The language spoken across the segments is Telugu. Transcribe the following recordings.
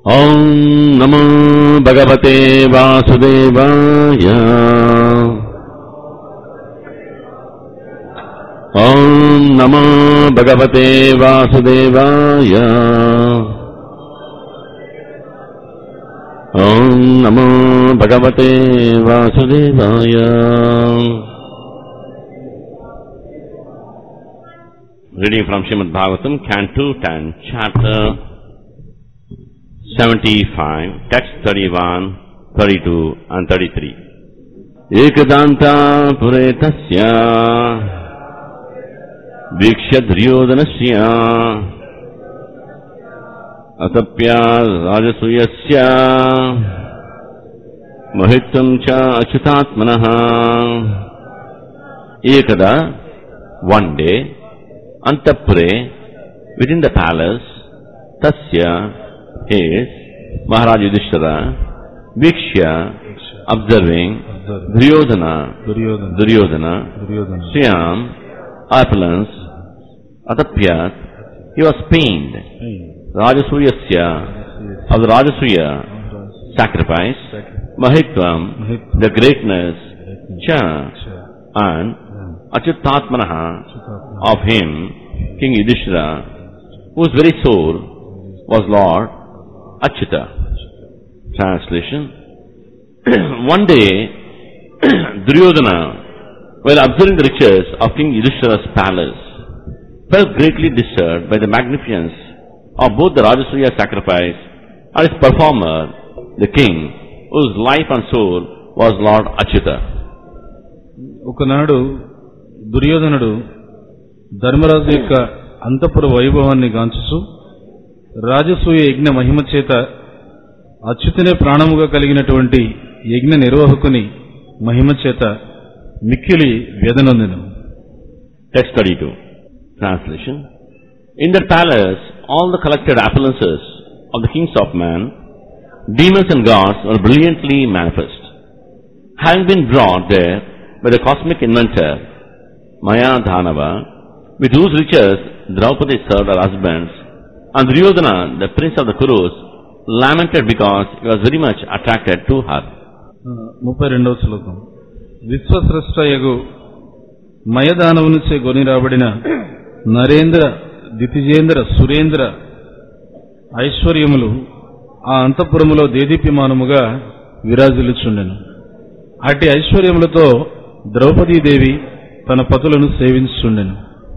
ॐ नमो भगवते वासुदेवाय ॐ नमो भगवते वासुदेवाय ॐ नमो भगवते वासुदेवाय Reading from Srimad Bhagavatam, Canto 10, Chapter 75, text 31, 32 and 33. एकदन्ता पुरे तस्य वीक्ष्य दुर्योधनस्य अतप्या राजसूयस्य महित्वं च अच्युतात्मनः एकदा one day antapure within the palace tasya his Maharaj Yudhishthira Vikshya observing Duryodhana Duryodhana Duryodhana Duryodhana Shyam opulence Atapyat he was pained Rajasuyasya of the Rajasuya sacrifice Mahitvam the greatness Cha and Achyutatmanaha of him, King Yudhishthira, whose very soul was Lord Achyuta. Translation One day, Duryodhana, while observing the riches of King Yudhishthira's palace, felt greatly disturbed by the magnificence of both the Rajasuya sacrifice and its performer, the king, whose life and soul was Lord Achyuta. ఒకనాడు దుర్యోధనుడు ధర్మరాజు యొక్క అంతఃపుర వైభవాన్ని గాంచుచు రాజసూయ యజ్ఞ మహిమ చేత అచ్యుతనే ప్రాణముగా కలిగినటువంటి యజ్ఞ నిర్వాహకుని మహిమ చేత మిక్కిలి వ్యధనొందెను Text 32. Translation. In that palace, all the collected appearances of the kings of man, demons and gods were brilliantly manifest. Having been brought there by the cosmic inventor, Maya Dhanava, with whose riches Draupadi served her husbands, and Duryodhana, the prince of the Kurus, lamented because he was very much attracted to her. ముప్పై రెండవ శ్లోకం విశ్వస్రష్టయగు మయదానవునిచే గొని రాబడిన నరేంద్ర దితిజేంద్ర సురేంద్ర ఐశ్వర్యములు ఆ అంతఃపురములో దేదీప్యమానముగా విరాజిల్లుచుండెను అట్టి ఐశ్వర్యములతో ద్రౌపదీదేవి తన పతులను సేవించుచుండెను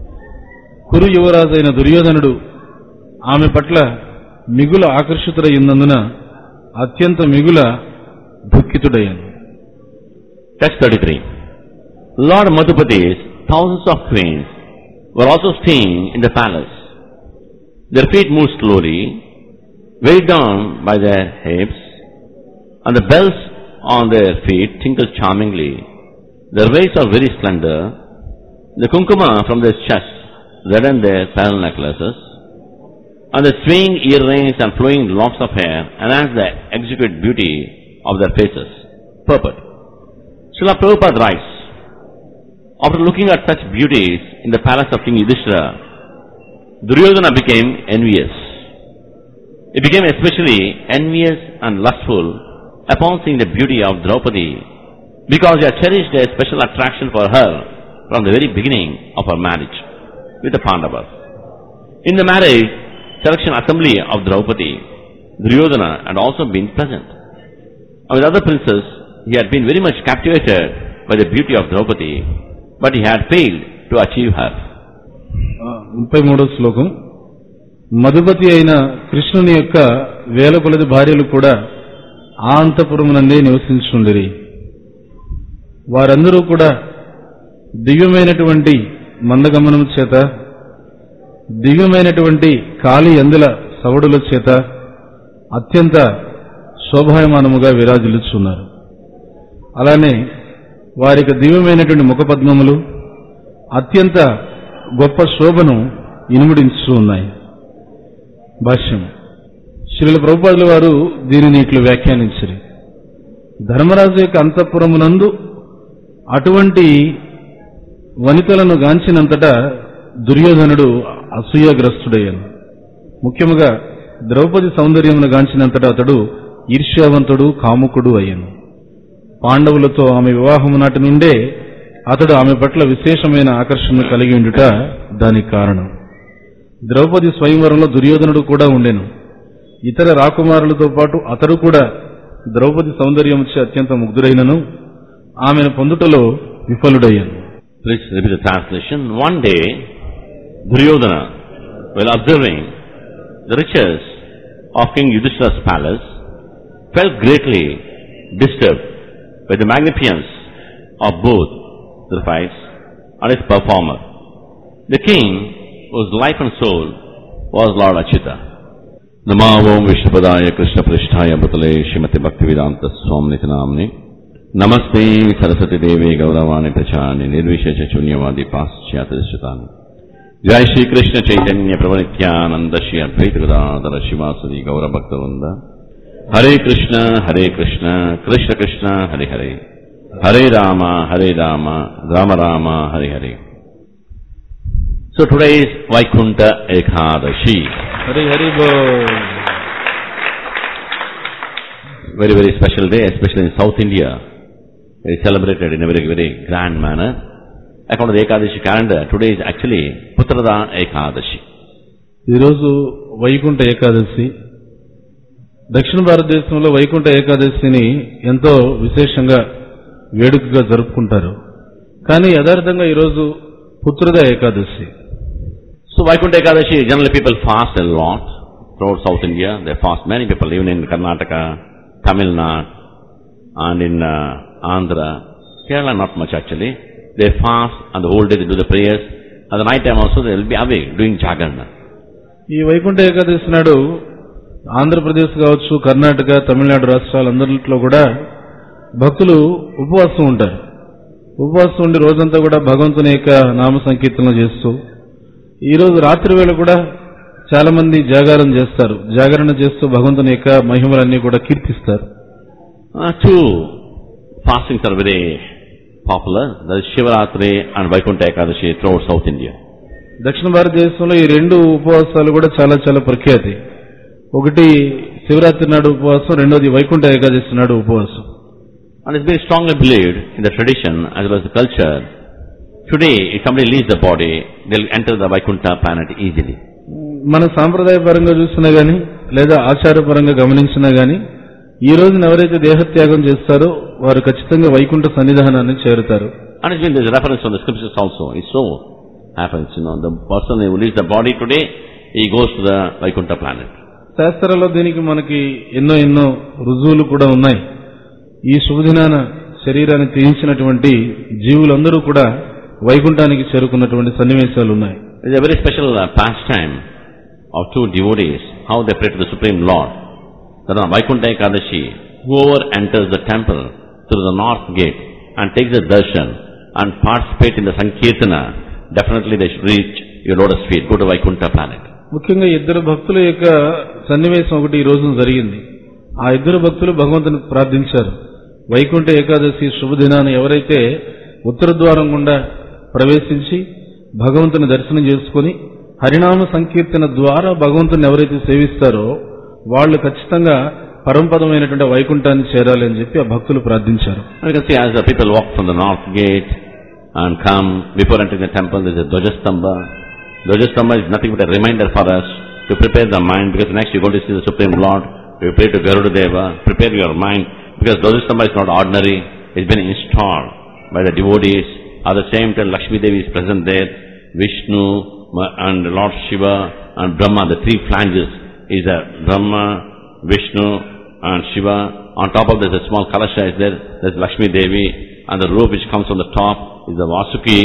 కురు యువరాజైన దుర్యోధనుడు ఆమె పట్ల మిగుల ఆకర్షితుడయ్యున్నందున అత్యంత మిగుల దుఃఖితుడయ్యాను Text 33. Lord Madhupati's thousands of queens were also staying in the palace. Their feet moved slowly, weighed down by their hips, and the bells on their feet tinkled charmingly. Their waists are very slender. The kunkuma from their chests reddened their pearl necklaces, and the swaying earrings and flowing locks of hair enhanced the exquisite beauty of their faces. Purport. Srila Prabhupada writes, After looking at such beauties in the palace of King Yudhishthira, Duryodhana became envious. He became especially envious and lustful upon seeing the beauty of Draupadi because he had cherished a special attraction for her from the very beginning of her marriage with the Pandavas. In the marriage selection assembly of Draupadi, Duryodhana had also been present. And with other princes, he had been very much captivated by the beauty of Draupadi, but he had failed to achieve her. ముప్పై మూడో శ్లోకం మధుపతి అయిన కృష్ణుని యొక్క వేల కొలది భార్యలు కూడా ఆ అంతపురమునందే నివసించుండిరి వారందరూ కూడా దివ్యమైనటువంటి మందగమనం చేత దివ్యమైనటువంటి కాలి అందుల సవడుల చేత అత్యంత శోభాయమానముగా విరాజిల్లుచున్నారు అలానే వారికి దివ్యమైనటువంటి ముఖపద్మములు అత్యంత గొప్ప శోభను ఇనుముడించు ఉన్నాయి భాష్యం శ్రీల ప్రభుపాదుల వారు దీనిని ఇట్లు వ్యాఖ్యానించరు ధర్మరాజు యొక్క అంతఃపురమునందు అటువంటి వనితలను గాంచినంతటా దుర్యోధనుడు అసూయాగ్రస్తుడయ్యాను ముఖ్యముగా ద్రౌపది సౌందర్యమును గాంచినంతటా అతడు ఈర్ష్యావంతుడు కాముకుడు అయ్యను పాండవులతో ఆమె వివాహము నాటి నుండే అతడు ఆమె పట్ల విశేషమైన ఆకర్షణ కలిగి ఉండుట దానికి కారణం ద్రౌపది స్వయంవరంలో దుర్యోధనుడు కూడా ఉండెను ఇతర రాకుమారులతో పాటు అతడు కూడా ద్రౌపది సౌందర్యముచే అత్యంత ముగ్ధుడైనను ఆమెను పొందుటలో విఫలుడయ్యాను Please repeat the translation. One day, Duryodhana, while observing the riches of King Yudhishthira's palace, felt greatly disturbed by the magnificence of both the fights and its performer. The king, whose life and soul was Lord Achyuta. नमो ओम विष्णुपदाय कृष्ण पृष्ठाय भूतले श्रीमति भक्ति वेदांत स्वामी नामने नमस्ते सरस्वती देवी गौरवाणी प्रचानि निर्विशेष शून्यवादी पाश्चात्य श्रुतानि जय श्री कृष्ण चैतन्य प्रभु नित्यानंद श्री अद्वैत गदाधर शिवासुरी गौर भक्तवृंद हरे कृष्ण हरे कृष्ण कृष्ण कृष्ण हरे हरे हरे राम हरे राम राम राम हरे हरे So today is Vaikunta Ekadashi. Hari Hari boll very, very special day, especially in South India. It is celebrated in a very, very grand manner. According to the Ekadashi calendar, today is actually Putrada Ekadashi. ఈరోజు వైకుంఠ ఏకాదశి దక్షిణ భారతదేశంలో వైకుంఠ ఏకాదశిని ఎంతో విశేషంగా వేడుకగా జరుపుకుంటారు కానీ యథార్థంగా ఈరోజు పుత్రుద Ekadashi So Vaikunta Ekadashi, generally people fast a lot throughout South India. They fast, many people, even in Karnataka, Tamil Nadu, and in uh, Andhra. Kerala not much actually. They fast and the whole day they do the prayers. At the night time also they will be awake doing Jagarna. ఈ వైకుంఠ ఏకాదశి నాడు ఆంధ్రప్రదేశ్ కావచ్చు కర్ణాటక తమిళనాడు రాష్ట్రాలందరిలో కూడా భక్తులు ఉపవాసం ఉంటారు ఉపవాసం ఉండి రోజంతా కూడా భగవంతుని యొక్క నామ సంకీర్తన చేస్తూ ఈ రోజు రాత్రి వేళ కూడా చాలా మంది జాగారం చేస్తారు జాగరణ చేస్తూ భగవంతుని యొక్క మహిమలన్నీ కూడా కీర్తిస్తారు Uh, two fastings are very popular. That is Shivaratri and Vaikunta Ekadashi throughout South India. దక్షిణ భారతదేశంలో ఈ రెండు ఉపవాసాలు కూడా చాలా చాలా ప్రఖ్యాతి ఒకటి శివరాత్రి నాడు ఉపవాసం రెండోది వైకుంఠ ఏకాదశి నాడు ఉపవాసం And it's very strongly believed in the tradition as well as the culture. Today, if somebody leaves the body, they'll enter the Vaikunta planet easily. మన సాంప్రదాయపరంగా చూసినా గాని లేదా ఆచారపరంగా గమనించినా గాని ఈ రోజున ఎవరైతే దేహత్యాగం చేస్తారో వారు ఖచ్చితంగా Vaikuntha సన్నిధానాన్ని చేరుతారు And it's been there's a reference from the scriptures also. It so happens, you know, the person who leaves the body today, he goes to the Vaikunta planet. శాస్త్రాల్లో దీనికి మనకి ఎన్నో ఎన్నో రుజువులు కూడా ఉన్నాయి ఈ శుభదినాన శరీరాన్ని త్యజించినటువంటి జీవులందరూ కూడా వైకుంఠానికి చేరుకున్నటువంటి సన్నివేశాలు ఉన్నాయి It's a very special uh, pastime of two devotees, how they pray to the Supreme Lord. That on Vaikunta Ekadashi, whoever enters the temple through the north gate and takes the darshan and participate in the Sankirtana, definitely they should reach your lotus feet, go to Vaikunta planet. ముఖ్యంగా ఇద్దరు భక్తుల యొక్క సన్నివేశం ఒకటి ఈ రోజున జరిగింది ఆ ఇద్దరు భక్తులు భగవంతుని ప్రార్థించారు వైకుంఠ ఏకాదశి శుభదినాన్ని ఎవరైతే ఉత్తర ద్వారం గుండా ప్రవేశించి భగవంతుని దర్శనం చేసుకుని హరినామ సంకీర్తన ద్వారా భగవంతుని ఎవరైతే సేవిస్తారో వాళ్ళు ఖచ్చితంగా పరంపదమైనటువంటి వైకుంఠాన్ని చేరాలి అని చెప్పి ఆ భక్తులు ప్రార్థించారు And you can see as the people walk from the north gate and come, before entering the temple, there is a Dvajastamba. Dvajastamba is nothing but a reminder for us to prepare the mind, because next you're going to see the Supreme Lord, you pray to Garuda Deva, prepare your mind, because Dvajastamba is not ordinary, it's been installed by the devotees. At the same time, Lakshmi Devi is present there, Vishnu Ma- and Lord Shiva and Brahma, the three flanges is a Brahma, Vishnu and Shiva. On top of there's a small kalasha is there, there's Lakshmi Devi and the rope which comes on the top is the Vasuki.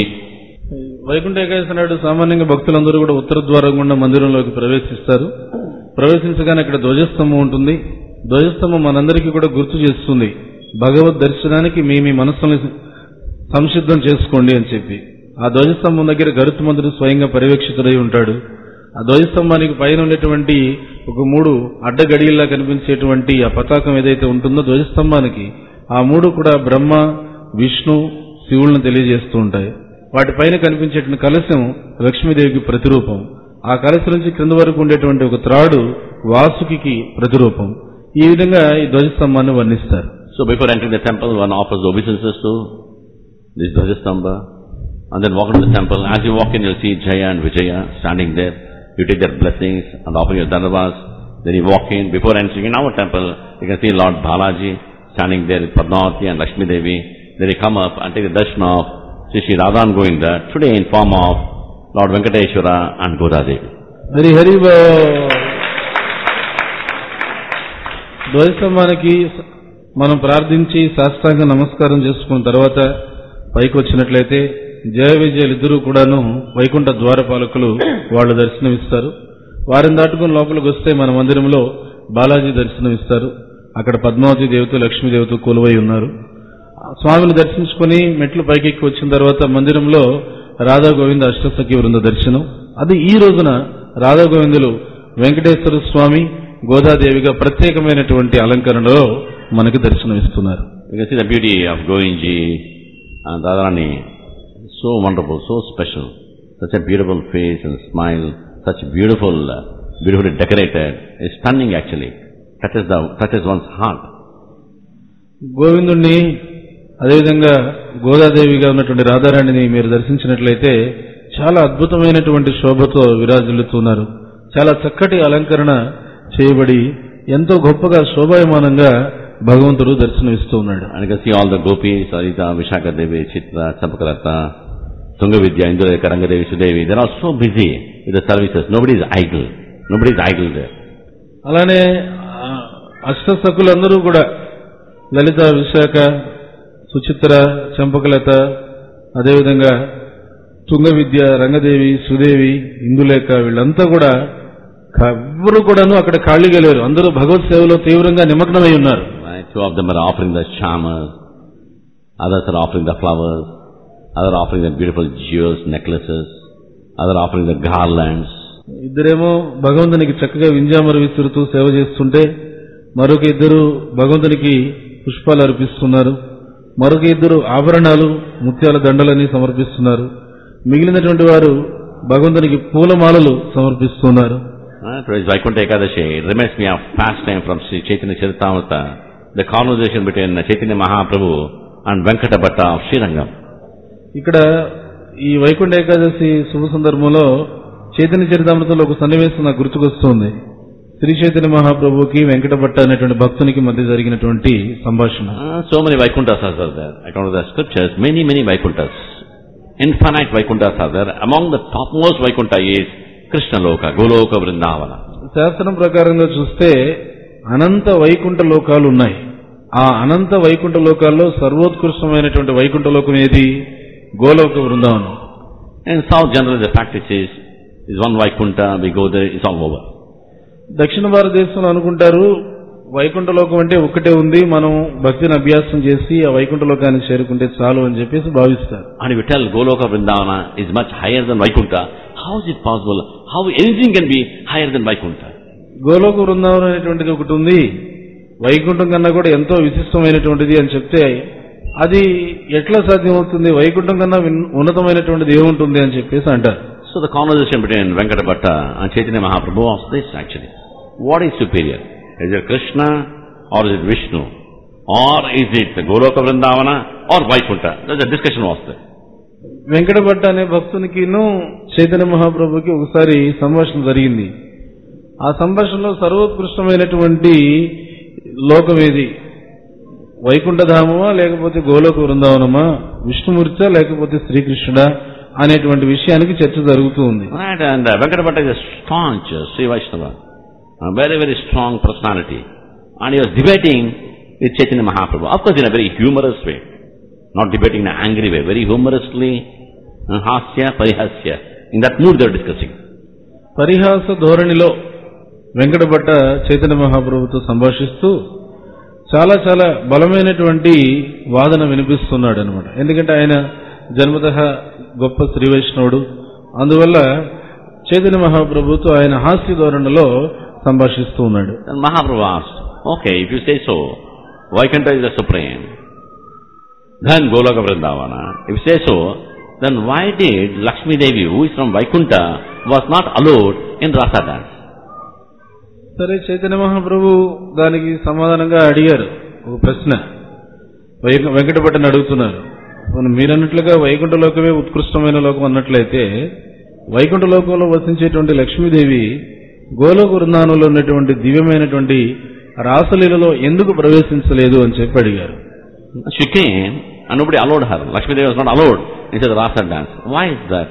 Vaikuntha Ekadashi నాడు సామాన్యంగా భక్తులందరూ కూడా ఉత్తర ద్వారం గుండా మందిరంలోకి ప్రవేశిస్తారు ప్రవేశించగానే అక్కడ ధ్వజస్తంభం ఉంటుంది ధ్వజస్తంభం మనందరికీ కూడా గుర్తు చేస్తుంది భగవద్ దర్శనానికి మీ మీ మనస్సుని సంసిద్ధం చేసుకోండి అని చెప్పి ఆ ధ్వజస్తంభం దగ్గర గరుత్మంతుడు స్వయంగా పర్యవేక్షితుడై ఉంటాడు ఆ ధ్వజస్తంభానికి పైన ఉండేటువంటి ఒక మూడు అడ్డగడియల్లా కనిపించేటువంటి ఆ పతాకం ఏదైతే ఉంటుందో ధ్వజస్తంభానికి ఆ మూడు కూడా బ్రహ్మ విష్ణు శివులను తెలియజేస్తూ ఉంటాయి వాటిపైన కనిపించేటువంటి కలశం లక్ష్మీదేవికి ప్రతిరూపం ఆ కలశం నుంచి క్రింద వరకు ఉండేటువంటి ఒక త్రాడు వాసుకి ప్రతిరూపం ఈ విధంగా ఈ ధ్వజస్తంభాన్ని వర్ణిస్తారు So before entering the temple, one offers obeisances to this Dhajastamba. And then walk into the temple. As you walk in, you'll see Jaya and Vijaya standing there. You take their blessings and offer your dhanavas. Then you walk in. Before entering in our temple, you can see Lord Balaji standing there with Padmavati and Lakshmi Devi. Then you come up and take the darshan of Sri Sri Radhan Govinda, today in form of Lord Venkateshwara and Goda Devi. Hari Hari బో ధ్వజస్తంభానికి మనం ప్రార్థించి సాష్టాంగ నమస్కారం చేసుకున్న తర్వాత పైకి వచ్చినట్లయితే జయ విజయులు ఇద్దరూ కూడాను వైకుంఠ ద్వారపాలకులు వాళ్ళు దర్శనమిస్తారు వారిని దాటుకుని లోపలికి వస్తే మన మందిరంలో బాలాజీ దర్శనమిస్తారు అక్కడ పద్మావతి దేవత లక్ష్మీదేవత కొలువై ఉన్నారు స్వామిని దర్శించుకుని మెట్లు పైకెక్కి వచ్చిన తర్వాత మందిరంలో రాధా గోవింద అష్టసఖి వృంద దర్శనం అది ఈ రోజున రాధా గోవిందులు వెంకటేశ్వర స్వామి గోదాదేవిగా ప్రత్యేకమైనటువంటి అలంకరణలో మనకి దర్శనమిస్తున్నారు You can see the beauty of Govinji and Radharani. So wonderful, so special. Such a beautiful face and smile. Such beautiful, uh, beautifully decorated. It's stunning actually. Touches the, touches one's heart. గోవిందుణ్ణి అదేవిధంగా గోదాదేవిగా ఉన్నటువంటి రాధారాణిని మీరు దర్శించినట్లయితే చాలా అద్భుతమైనటువంటి శోభతో విరాజిల్లుతున్నారు చాలా చక్కటి అలంకరణ చేయబడి ఎంతో గొప్పగా శోభాయమానంగా భగవంతుడు దర్శనమిస్తూ ఉన్నాడు And you can see all the gopis, Sarita, Vishaka Devi, Chitra, Champakarata, Tungavidya, Indureka, Rangadevi, Sudevi. They're all so busy with the services. Nobody is idle. Nobody is idle there. అలానే ఆ, అష్టసకులందరూ కూడా లలిత విశాఖ సుచిత్ర చంపకలత అదేవిధంగా తుంగ విద్య రంగదేవి సుదేవి ఇందులేఖ వీళ్ళంతా కూడా క- ఎవ్వరూ కూడాను అక్కడ ఖాళీగా లేరు అందరూ భగవత్ సేవలో తీవ్రంగా నిమగ్నమై ఉన్నారు Right? Two of them are offering the chamas, others are offering the flowers, others are offering the beautiful jewels, necklaces, others are offering the garlands. ఇద్దరేమో భగవంతునికి చక్కగా వింజామరు విసురుతూ సేవ చేస్తుంటే మరొక ఇద్దరు భగవంతునికి పుష్పాలు అర్పిస్తున్నారు మరొక ఇద్దరు ఆభరణాలు ముత్యాల దండలని సమర్పిస్తున్నారు మిగిలినటువంటి వారు భగవంతునికి పూలమాలలు సమర్పిస్తున్నారు Right? Today is Vaikuntha Ekadashi. It reminds me of past time from Sri Chaitanya Charitamrita, the conversation between Chaitanya Mahaprabhu and Venkata Bhatta of Srirangam. ఇక్కడ ఈ వైకుంఠ ఏకాదశి శుభ సందర్భంలో చైతన్య చరితామృతంలో ఒక సన్నివేశం నాకు గుర్తుకొస్తుంది శ్రీ చైతన్య మహాప్రభుకి వెంకటభట్ట అనేటువంటి భక్తునికి మధ్య జరిగినటువంటి సంభాషణ Uh, so many Vaikunthas are there. According to the scriptures, many, many Vaikunthas. Infinite Vaikunthas are there. Among the topmost Vaikuntha is Krishna Loka, Goloka Vrindavana. శాస్త్రం ప్రకారంగా చూస్తే అనంత వైకుంఠ లోకాలు ఉన్నాయి ఆ అనంత వైకుంఠ లోకాల్లో సర్వోత్కృష్టమైనటువంటి వైకుంఠ లోకం ఏది గోలోక Brindavanam In South generally the practice is, is one Vaikuntha, we go there, it's all over. దక్షిణ భారతదేశంలో అనుకుంటారు వైకుంఠ లోకం అంటే ఒక్కటే ఉంది మనం భక్తిని అభ్యాసం చేసి ఆ వైకుంఠ లోకానికి చేరుకుంటే చాలు అని చెప్పేసి భావిస్తారు And if you tell Goloka Vrindavana is much higher than Vaikuntha, how is it possible? How anything can be higher than Vaikuntha? గోలోక Brindavanam అనేటువంటిది ఒకటి ఉంది వైకుంఠం కన్నా కూడా ఎంతో విశిష్టమైనటువంటిది అని చెప్తే అది ఎట్లా సాధ్యమవుతుంది వైకుంఠం కన్నా విన్- ఉన్నతమైనటువంటిది ఏముంటుంది అని చెప్పేసి అంటారు So the conversation between Venkata Bhatta and Chaitanya Mahaprabhu was this actually. What is superior? Is it Krishna or is it Vishnu? Or is it Goloka Vrindavana or Vaikuntha? The discussion was there. వెంకటభట్ట అనే భక్తునికిను చైతన్య మహాప్రభుకి ఒకసారి సంభాషణ జరిగింది ఆ సంభాషణలో సర్వోత్కృష్టమైనటువంటి లోకం ఏది వైకుంఠధామమా లేకపోతే గోలోక బృందావనమా విష్ణుమూర్చా లేకపోతే శ్రీకృష్ణుడా అనేటువంటి విషయానికి చర్చ జరుగుతూ ఉంది Right, and uh, Venkata Bhatta is a staunch uh, Sri Vaishnava, a very, very strong personality. And he was debating with Chaitanya Mahaprabhu, of course in a very humorous way. Not debating in an angry way, very humorously, uh, hasya, parihasya. In that mood they were discussing. పరిహాస ధోరణిలో వెంకటభట్ట చైతన్య మహాప్రభుతో సంభాషిస్తూ చాలా చాలా బలమైనటువంటి వాదన వినిపిస్తున్నాడు అనమాట ఎందుకంటే ఆయన జన్మత గొప్ప శ్రీ వైష్ణవుడు అందువల్ల చైతన్య మహాప్రభుతో ఆయన హాస్య ధోరణిలో సంభాషిస్తూ ఉన్నాడు Then Mahaprabhu asked, okay, if you say so, Vaikuntha is the supreme, then Goloka Vrindavana. If you say so, then why did Lakshmi Devi, who is from Vaikuntha, was not allowed in Rasa dance? సరే చైతన్య మహాప్రభు దానికి సమాధానంగా అడిగారు ఒక ప్రశ్న వై- వెంకటపట్టని అడుగుతున్నారు మనం మీరన్నట్లుగా వైకుంఠ లోకమే ఉత్కృష్టమైన లోకం అన్నట్లయితే వైకుంఠ లోకంలో వసించేటువంటి లక్ష్మీదేవి గోలోక వృందావనంలో ఉన్నటువంటి దివ్యమైనటువంటి రాసలీలలో ఎందుకు ప్రవేశించలేదు అని చెప్పి అడిగారు She came and nobody allowed her. Lakshmi Devi was not allowed into the rasa dance. Why is that?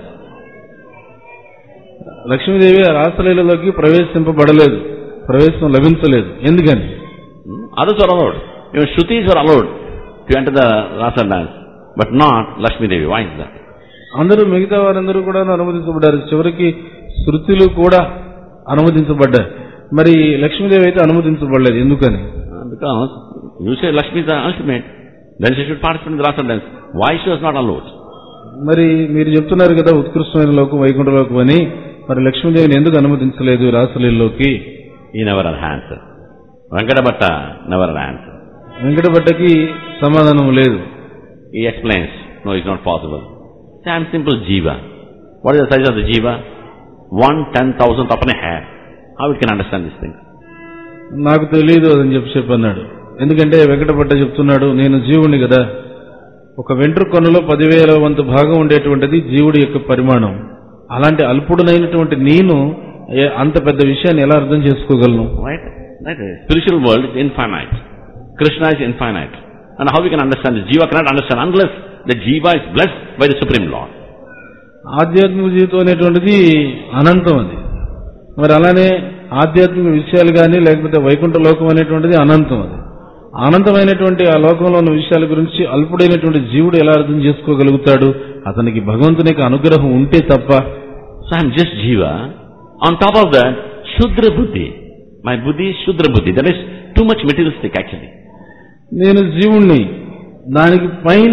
Lakshmidevi ఆ రాసలీలలోకి ప్రవేశింపబడలేదు ప్రవేశం లభించలేదు ఎందుకని Hmm? Others were allowed. Even Shrutis were allowed to enter the rasa dance, but not Lakshmi Devi. Why is that? అందరూ మిగతా వారందరూ కూడా అనుమతించబడ్డారు చివరికి శృతులు కూడా అనుమతించబడ్డారు మరి లక్ష్మీదేవి అయితే అనుమతించబడలేదు ఎందుకని Uh, Because you say Lakshmi is the ultimate, then she should participate in the rasa dance. Why she was not allowed? మరి మీరు చెప్తున్నారు కదా ఉత్కృష్టమైన లోకం వైకుంఠ లోకం అని మరి లక్ష్మీదేవిని ఎందుకు అనుమతించలేదు రాసలీలలోకి He never had answer. Venkata Bhatta never had answer. వెంకటభట్టకి సమాధానం లేదు He explains, no, it's not possible. Say, I'm simple jiva. What is the size of the jiva? One ten thousandth of a hair. How it can understand these things? నాకు తెలియదు అని చెప్పి చెప్పన్నాడు ఎందుకంటే వెంకటభట్ట చెప్తున్నాడు నేను జీవుని కదా ఒక వెంట్రుకొనలో పదివేల వంతు భాగం ఉండేటువంటిది జీవుడి యొక్క పరిమాణం అలాంటి అల్పుడునైనటువంటి నేను ఏ- అంత పెద్ద విషయాన్ని ఎలా అర్థం చేసుకోగలను Right? Right. Spiritual world is infinite. Krishna is infinite. And how we can understand this? Jiva cannot understand unless the jiva is blessed by the Supreme Lord. ఆధ్యాత్మిక జీవితం అనేటువంటిది అనంతం అది మరి అలానే ఆధ్యాత్మిక విషయాలు కానీ లేకపోతే వైకుంఠ లోకం అనేటువంటిది అనంతం అది అనంతమైనటువంటి ఆ లోకంలో ఉన్న విషయాల గురించి అల్పుడైనటువంటి జీవుడు ఎలా అర్థం చేసుకోగలుగుతాడు అతనికి భగవంతుని యొక్క అనుగ్రహం ఉంటే తప్ప So I'm just jiva. On top of that, Shudra Buddhi. My Buddhi is Shudra Buddhi. That is too much materialistic actually. నేను జీవుణ్ణి దానికి పైన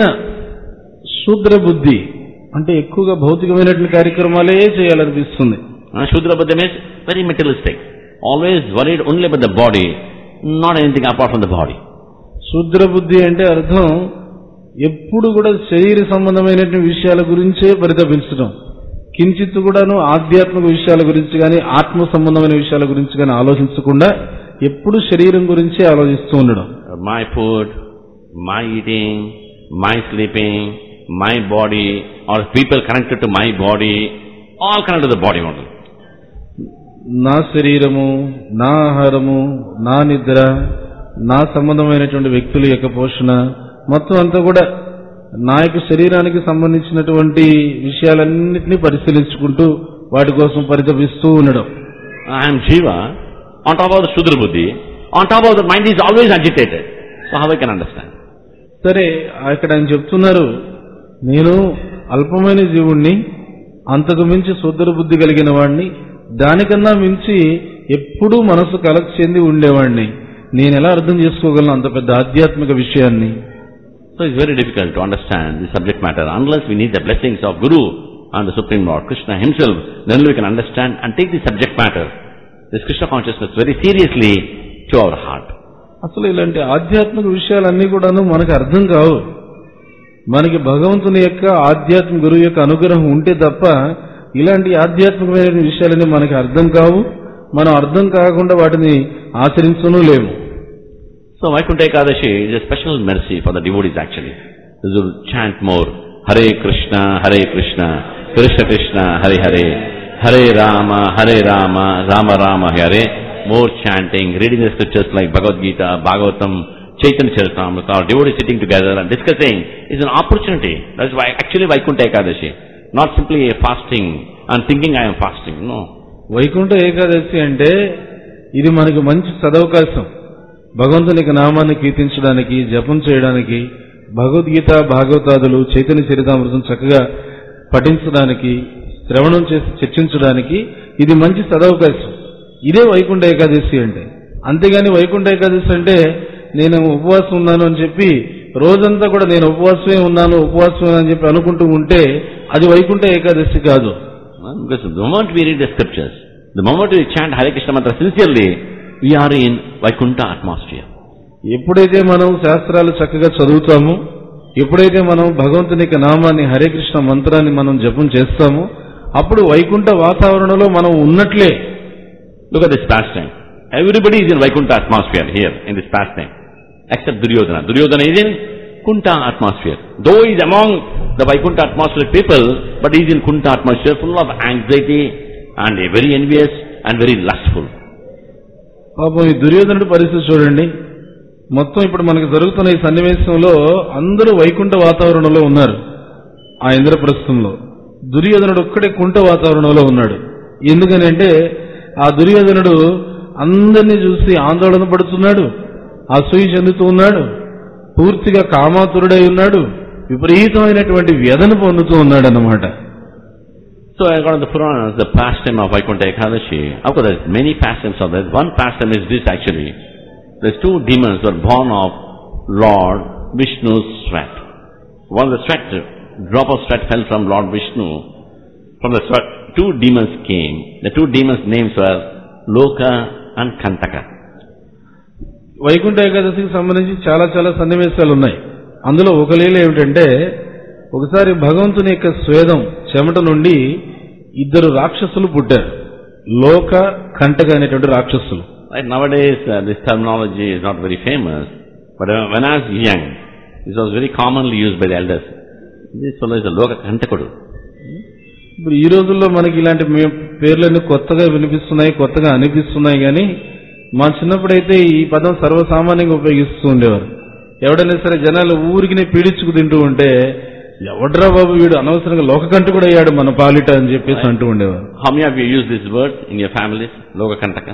శూద్ర బుద్ధి అంటే ఎక్కువగా భౌతికమైనటువంటి కార్యక్రమాలే చేయాలనిపిస్తుంది Uh, Shudra Buddhi means very materialistic. Always worried only about the body, not anything apart from the body. శూద్ర బుద్ధి అంటే అర్థం ఎప్పుడు కూడా శరీర సంబంధమైనటువంటి విషయాల గురించే పరితపించడం కించిత్ కూడాను ఆధ్యాత్మిక విషయాల గురించి కానీ ఆత్మ సంబంధమైన విషయాల గురించి కానీ ఆలోచించకుండా ఎప్పుడు శరీరం గురించే ఆలోచిస్తూ ఉండడం Uh, my food, my eating, my sleeping, my body, or people connected to my body, all connected to the body only. నా శరీరము నా ఆహారము నా నిద్ర నా సంబంధమైనటువంటి వ్యక్తుల యొక్క పోషణ మొత్తం అంతా కూడా నా యొక్క శరీరానికి సంబంధించినటువంటి విషయాలన్నింటినీ పరిశీలించుకుంటూ వాటి కోసం పరితపిస్తూ ఉండడం I am Jiva, on top of the Shudra Buddhi, on top of the mind is always agitated. So how I can understand? సరే అక్కడ ఆయన చెప్తున్నారు నేను అల్పమైన జీవుణ్ణి అంతకు మించి శుద్ధ బుద్ధి కలిగిన వాడిని దానికన్నా మించి ఎప్పుడూ మనసు కలక చెంది ఉండేవాడిని నేను ఎలా అర్థం చేసుకోగలను అంత పెద్ద ఆధ్యాత్మిక విషయాన్ని So it's very difficult to understand the subject matter unless we need the blessings of Guru and the Supreme Lord, Krishna himself, then we can understand and take the subject matter, this Krishna consciousness very seriously to our heart. అసలు ఇలాంటి ఆధ్యాత్మిక విషయాలన్నీ కూడాను మనకు అర్థం కావు మనకి భగవంతుని యొక్క ఆధ్యాత్మిక గురువు యొక్క అనుగ్రహం ఉంటే తప్ప ఇలాంటి ఆధ్యాత్మికమైన విషయాలన్నీ మనకి అర్థం కావు మనం అర్థం కాకుండా వాటిని ఆచరించను లేము So Vaikuntha Ekadashi is a special mercy for the devotees actually. They will chant more, Hare Krishna, Hare Krishna, Krishna Krishna, Hare Hare, Hare Rama, Hare Rama, Rama Rama, Hare. More chanting, reading the scriptures like Bhagavad Gita, Bhagavatam, Chaitanya Charitamrita, our devotees sitting together and discussing is an opportunity. That's why actually Vaikuntha Ekadashi. Not simply a fasting and thinking I am fasting. No. Vaikuntha Ekadashi అంటే ఇది మనకి మంచి సదవకాశం భగవంతుని యొక్క నామాన్ని కీర్తించడానికి జపం చేయడానికి భగవద్గీత భాగవతాదులు చైతన్య చరితామృతం చక్కగా పఠించడానికి శ్రవణం చేసి చర్చించడానికి ఇది మంచి సదవకాశం ఇదే వైకుంఠ ఏకాదశి అంటే అంతేగాని వైకుంఠ ఏకాదశి అంటే నేను ఉపవాసం ఉన్నాను అని చెప్పి రోజంతా కూడా నేను ఉపవాసమే ఉన్నాను ఉపవాసమే అని చెప్పి అనుకుంటూ ఉంటే అది వైకుంఠ ఏకాదశి కాదు Well, Because the moment we read the scriptures, the moment we chant Hare Krishna mantra sincerely, we are in Vaikuntha atmosphere. ఎప్పుడైతే మనం శాస్త్రాలు చక్కగా చదువుతామో ఎప్పుడైతే మనం భగవంతుని యొక్క నామాన్ని హరే కృష్ణ మంత్రాన్ని మనం జపం చేస్తామో అప్పుడు వైకుంఠ వాతావరణంలో మనం ఉన్నట్లే Look at this pastime. Everybody is in Vaikuntha atmosphere here in this pastime, except Duryodhana. Duryodhana is in Kunta atmosphere. Though he is among the Vaikuntha atmosphere people, but he is in Kunta atmosphere full of anxiety and very envious and very lustful. పాపం ఈ దుర్యోధనుడి పరిస్థితి చూడండి మొత్తం ఇప్పుడు మనకు జరుగుతున్న ఈ సన్నివేశంలో అందరూ వైకుంఠ వాతావరణంలో ఉన్నారు ఆ ఇంద్రప్రస్థంలో దుర్యోధనుడు ఒక్కడే కుంట వాతావరణంలో ఉన్నాడు ఎందుకని అంటే ఆ దుర్యోధనుడు అందరినీ చూసి ఆందోళన పడుతున్నాడు అసూయ చెందుతూ ఉన్నాడు పూర్తిగా కామాతురుడై ఉన్నాడు విపరీతమైనటువంటి వ్యధను పొందుతూ ఉన్నాడు అన్నమాట So according to the Puranas, the pastime of Vaikuntha Ekadashi, of course there's many pastimes of that. One pastime is this actually. There's two demons were born of Lord Vishnu's sweat. One the sweat, drop of sweat fell from Lord Vishnu. From the sweat, two demons came. The two demons' names were Loka and Kantaka. Vaikuntha ఏకాదశికి సంబంధించి చాలా చాలా సన్నివేశాలు ఉన్నాయి అందులో ఒక లీల ఏమిటంటే ఒకసారి భగవంతుని యొక్క స్వేదం చెమట నుండి ఇద్దరు రాక్షసులు పుట్టారు లోక కంటక అనేటువంటి రాక్షసులు Right, nowadays uh, this terminology is not very famous, but uh, when I was young, this was very commonly used by the elders. This fellow is a Loka Kantakudu. ఇప్పుడు ఈ రోజుల్లో మనకి ఇలాంటి మే- పేర్లన్నీ కొత్తగా వినిపిస్తున్నాయి కొత్తగా అనిపిస్తున్నాయి కానీ మా చిన్నప్పుడైతే ఈ పదం సర్వసామాన్యంగా ఉపయోగిస్తూ ఉండేవారు ఎవడైనా సరే జనాలు ఊరికినే పీడించుకు తింటూ ఉంటే ఎవడ్రా బాబు వీడు అనవసరంగా లోకకంట కూడా అయ్యాడు మన పాలిట అని చెప్పేసి అంటూ ఉండేవారు How many of you use this word in your families? Loka Kantaka?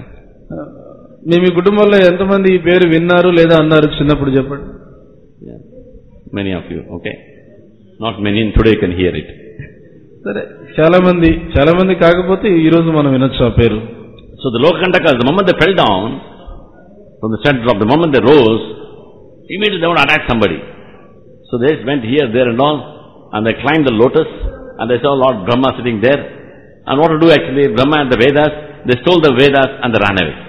మీ మీ కుటుంబంలో ఎంతమంది ఈ పేరు విన్నారు లేదా అన్నారు చిన్నప్పుడు చెప్పండి Yeah. Many of you, okay? Not many, and today you can hear it. సరే చాలా మంది చాలా మంది కాకపోతే ఈ రోజు మనం వినొచ్చు ఆ పేరు So the Loka Kantakas, the moment they fell down from the center of the moment they rose, immediately they want to attack somebody. So they went here, there and all, and they climbed the lotus, and they saw Lord Brahma sitting there. And what to do actually, Brahma and the Vedas, they stole the Vedas and they ran away.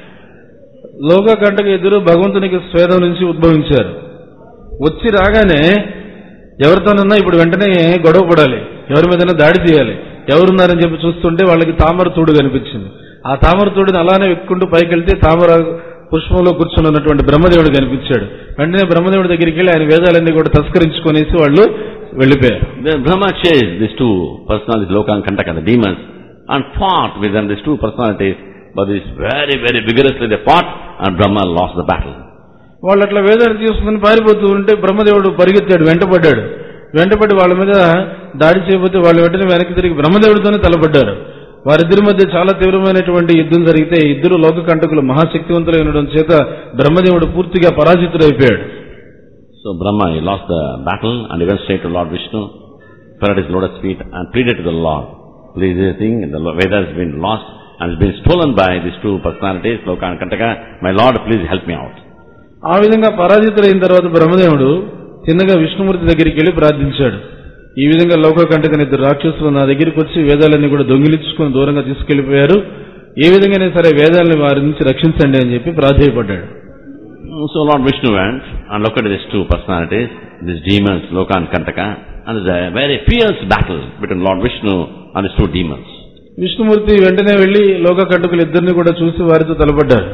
లోక కంటకు ఎదురు భగవంతునికి స్వేదం నుంచి ఉద్భవించారు వచ్చి రాగానే ఎవరితోనన్నా ఇప్పుడు వెంటనే గొడవ పడాలి ఎవరి మీదైనా దాడి చేయాలి ఎవరున్నారని చెప్పి చూస్తుంటే వాళ్ళకి తామర తోడు కనిపించింది ఆ తామర తోడుని అలానే ఎక్కుంటూ పైకి వెళ్తే తామర పుష్పంలో కూర్చుని ఉన్నటువంటి బ్రహ్మదేవుడు కనిపించాడు వెంటనే బ్రహ్మదేవుడి దగ్గరికి వెళ్ళి ఆయన వేదాలన్నీ కూడా తస్కరించుకునేసి వాళ్ళు వెళ్ళిపోయారు Then Brahma chased these two personalities, Loka and Kantaka, the demons, and fought with them, these two personalities, but this very, very vigorously they fought, and Brahma lost the battle. వాళ్ళు అట్లా వేదాలు తీసుకుని పారిపోతూ ఉంటే బ్రహ్మదేవుడు పరిగెత్తాడు వెంటపడ్డాడు వెంటపడి వాళ్ళ మీద దాడి చేయబోతే వాళ్ళు వెంటనే వెనక్కి తిరిగి బ్రహ్మదేవుడితోనే తలపడ్డారు వారిద్దరి మధ్య చాలా తీవ్రమైనటువంటి యుద్ధం జరిగితే ఇద్దరు లోక కంటకులు మహాశక్తివంతులై ఉండడం చేత బ్రహ్మదేవుడు పూర్తిగా పరాజితుడైపోయాడు So Brahma, he lost the battle and he went straight to Lord Vishnu, fell at his lotus feet and pleaded to the Lord, please this thing, the Vedas has been lost and has been stolen by these two personalities, Loka and Kantaka. My Lord, please help me out. ఆ విధంగా పరాజితులైన తర్వాత బ్రహ్మదేవుడు చిన్నగా విష్ణుమూర్తి దగ్గరికి వెళ్ళి ప్రార్థించాడు ఈ విధంగా లోక కంటకని ఇద్దరు రాక్షసులు నా దగ్గరికి వచ్చి వేదాలన్నీ కూడా దొంగిలించుకొని దూరంగా తీసుకెళ్లిపోయారు ఏ విధంగానే సరే వేదాలని వారి నుంచి రక్షించండి అని చెప్పి ప్రాధేయపడ్డాడు So Lord Vishnu went and looked at these two personalities, these demons, Loka and Kantaka, and there's a very fierce battle between Lord Vishnu and these two demons. Vishnumurthy వెంటనే వెళ్లి లోక కంటకులు ఇద్దరిని కూడా చూసి వారితో తలపడ్డారు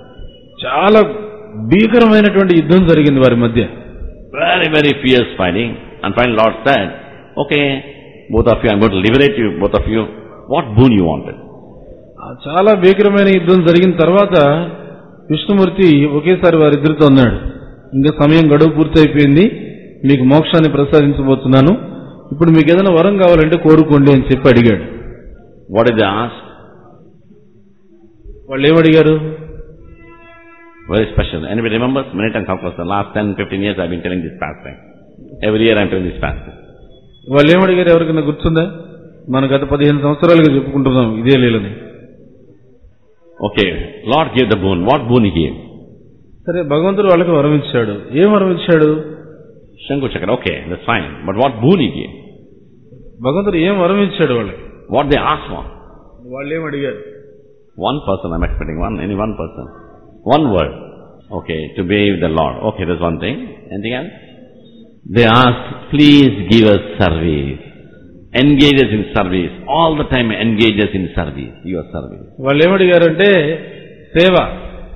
చాలా భీకరమైనటువంటి యుద్ధం జరిగింది వారి మధ్య Very, very fierce fighting. And finally Lord said, okay, both of you, I'm going to liberate you, both of you. What boon you wanted? ఆ చాలా భీకరమైన యుద్ధం జరిగిన తర్వాత విష్ణుమూర్తి ఒకేసారి వారిద్దరితో అన్నాడు ఇంకా సమయం గడువు పూర్తయిపోయింది మీకు మోక్షాన్ని ప్రసాదించబోతున్నాను ఇప్పుడు మీకు ఏదైనా వరం కావాలంటే కోరుకోండి అని చెప్పి అడిగాడు What did they ask? వాళ్ళు ఏమడిగారు Very special. Anybody remembers? Many times, of course, the last 10, 15 years I've been telling this pastime. Every year I'm telling this pastime. వాళ్ళు ఏమడిగారు ఎవరికైనా గుర్తుందా మన గత పదిహేను సంవత్సరాలుగా చెప్పుకుంటున్నాం ఇదే లీలని Okay, Lord gave the boon. What boon he gave? సరే భగవంతుడు వాళ్ళకి వరం ఇచ్చాడు ఏం వరం ఇచ్చాడు Shanku Chakra, okay, that's fine. But what boon he gave? భగవంతుడు ఏం వరం ఇచ్చాడు వాళ్ళకి What they asked for? వాళ్ళు ఏం అడిగారు One person, I'm expecting one, any one person. One word. Okay, to be with the Lord. Okay, that's one thing. Anything else? They asked, please give us service. Engage us in service. All the time engage us in service. Your service. వాళ్ళు ఏమడిగారంటే సేవ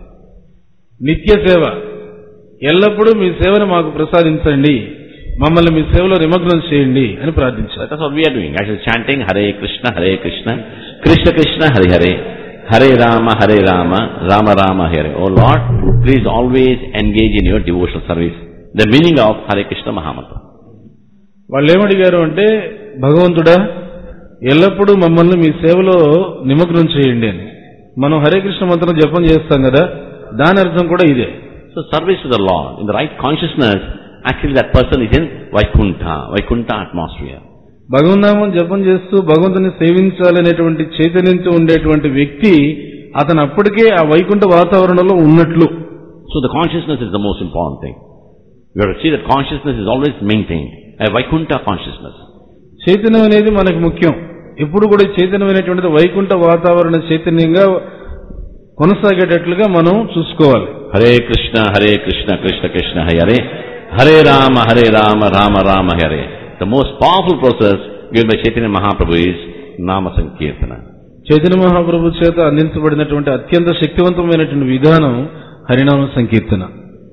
నిత్య సేవ ఎల్లప్పుడూ మీ సేవను మాకు ప్రసాదించండి మమ్మల్ని మీ సేవలో నిమగ్నం చేయండి అని ప్రార్థించారు That's what we are doing. Actually chanting Hare Krishna, Hare Krishna, Krishna Krishna, Hare Hare, Hare Rama, Hare Rama, Rama Rama, Hare. Oh Lord, please always engage in your devotional service. The meaning of Hare Krishna Mahamantra. వాళ్ళు ఏమడిగారు అంటే భగవంతుడా ఎల్లప్పుడూ మమ్మల్ని మీ సేవలో నిమగ్నం చేయండి అని మనం హరే కృష్ణ మంత్రం జపం చేస్తాం కదా దాని అర్థం కూడా ఇదే So service to the Lord, in the right consciousness, actually that person is in Vaikuntha, Vaikuntha atmosphere. భగవన్నామం జపం చేస్తూ భగవంతుని సేవించాలనేటువంటి చైతన్యంతో ఉండేటువంటి వ్యక్తి అతను అప్పటికే ఆ వైకుంఠ వాతావరణంలో ఉన్నట్లు So the consciousness is the most important thing. You have to see that consciousness is always maintained, a Vaikuntha consciousness. చైతన్యం అనేది మనకు ముఖ్యం ఎప్పుడు కూడా చైతన్యమైనటువంటిది వైకుంఠ వాతావరణ చైతన్యంగా కొనసాగేటట్లుగా మనం చూసుకోవాలి Hare Krishna, Hare Krishna, Krishna Krishna, Hare Hare, Hare Rama, Hare Rama, Rama Rama, Hare. The most powerful process given by Chaitanya Mahaprabhu is Nama Sankirtana. Chaitanya మహాప్రభు చేత అందించబడినటువంటి అత్యంత శక్తివంతమైనటువంటి విధానం హరినామ సంకీర్తన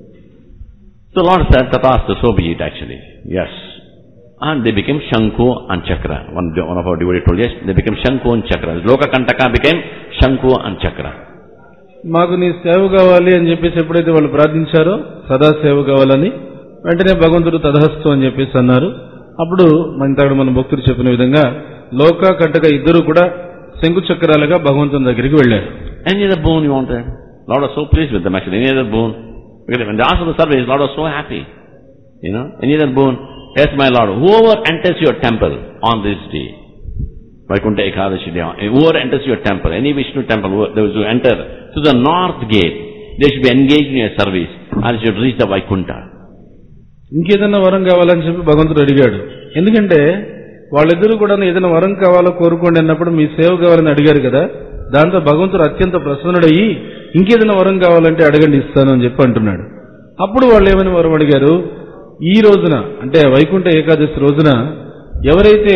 So Lord said, Tatasta, so be it actually. Yes. And they became Shanku and Chakra. One, one of our devotees told us, they became Shanku and Chakra. Loka Kantaka became Shanku and Chakra. మాకు నీ సేవ కావాలి అని చెప్పేసి ఎప్పుడైతే వాళ్ళు ప్రార్థించారో సదా సేవ కావాలని వెంటనే భగవంతుడు తదహస్తు అని చెప్పేసి అన్నారు అప్పుడు మన ఇంతకుడు మన భక్తుడు చెప్పిన విధంగా లోక కంటక ఇద్దరు కూడా శంకు చక్రాలుగా భగవంతుని దగ్గరికి వెళ్ళారు Any other boon you wanted? Lord was so pleased with them actually. Any other boon? Because when they asked for the service, Lord was so happy. You know, any other boon? Yes, my Lord, whoever enters your temple on this day, Vaikuntha Ekadashi day, whoever enters your temple, any Vishnu temple, who- those who enter to the north gate, they should be engaged in your service and should reach the Vaikuntha. ఇంకేదన్నా వరం కావాలని చెప్పి భగవంతుడు అడిగాడు ఎందుకంటే వాళ్ళిద్దరూ కూడా ఏదైనా వరం కావాలో కోరుకోండి అన్నప్పుడు మీ సేవ కావాలని అడిగారు కదా దాంతో భగవంతుడు అత్యంత ప్రసన్నుడయ్యి ఇంకేదైనా వరం కావాలంటే అడగండి ఇస్తాను అని చెప్పి అంటున్నాడు అప్పుడు వాళ్ళు ఏమని వరం అడిగారు ఈ రోజున అంటే వైకుంఠ ఏకాదశి రోజున ఎవరైతే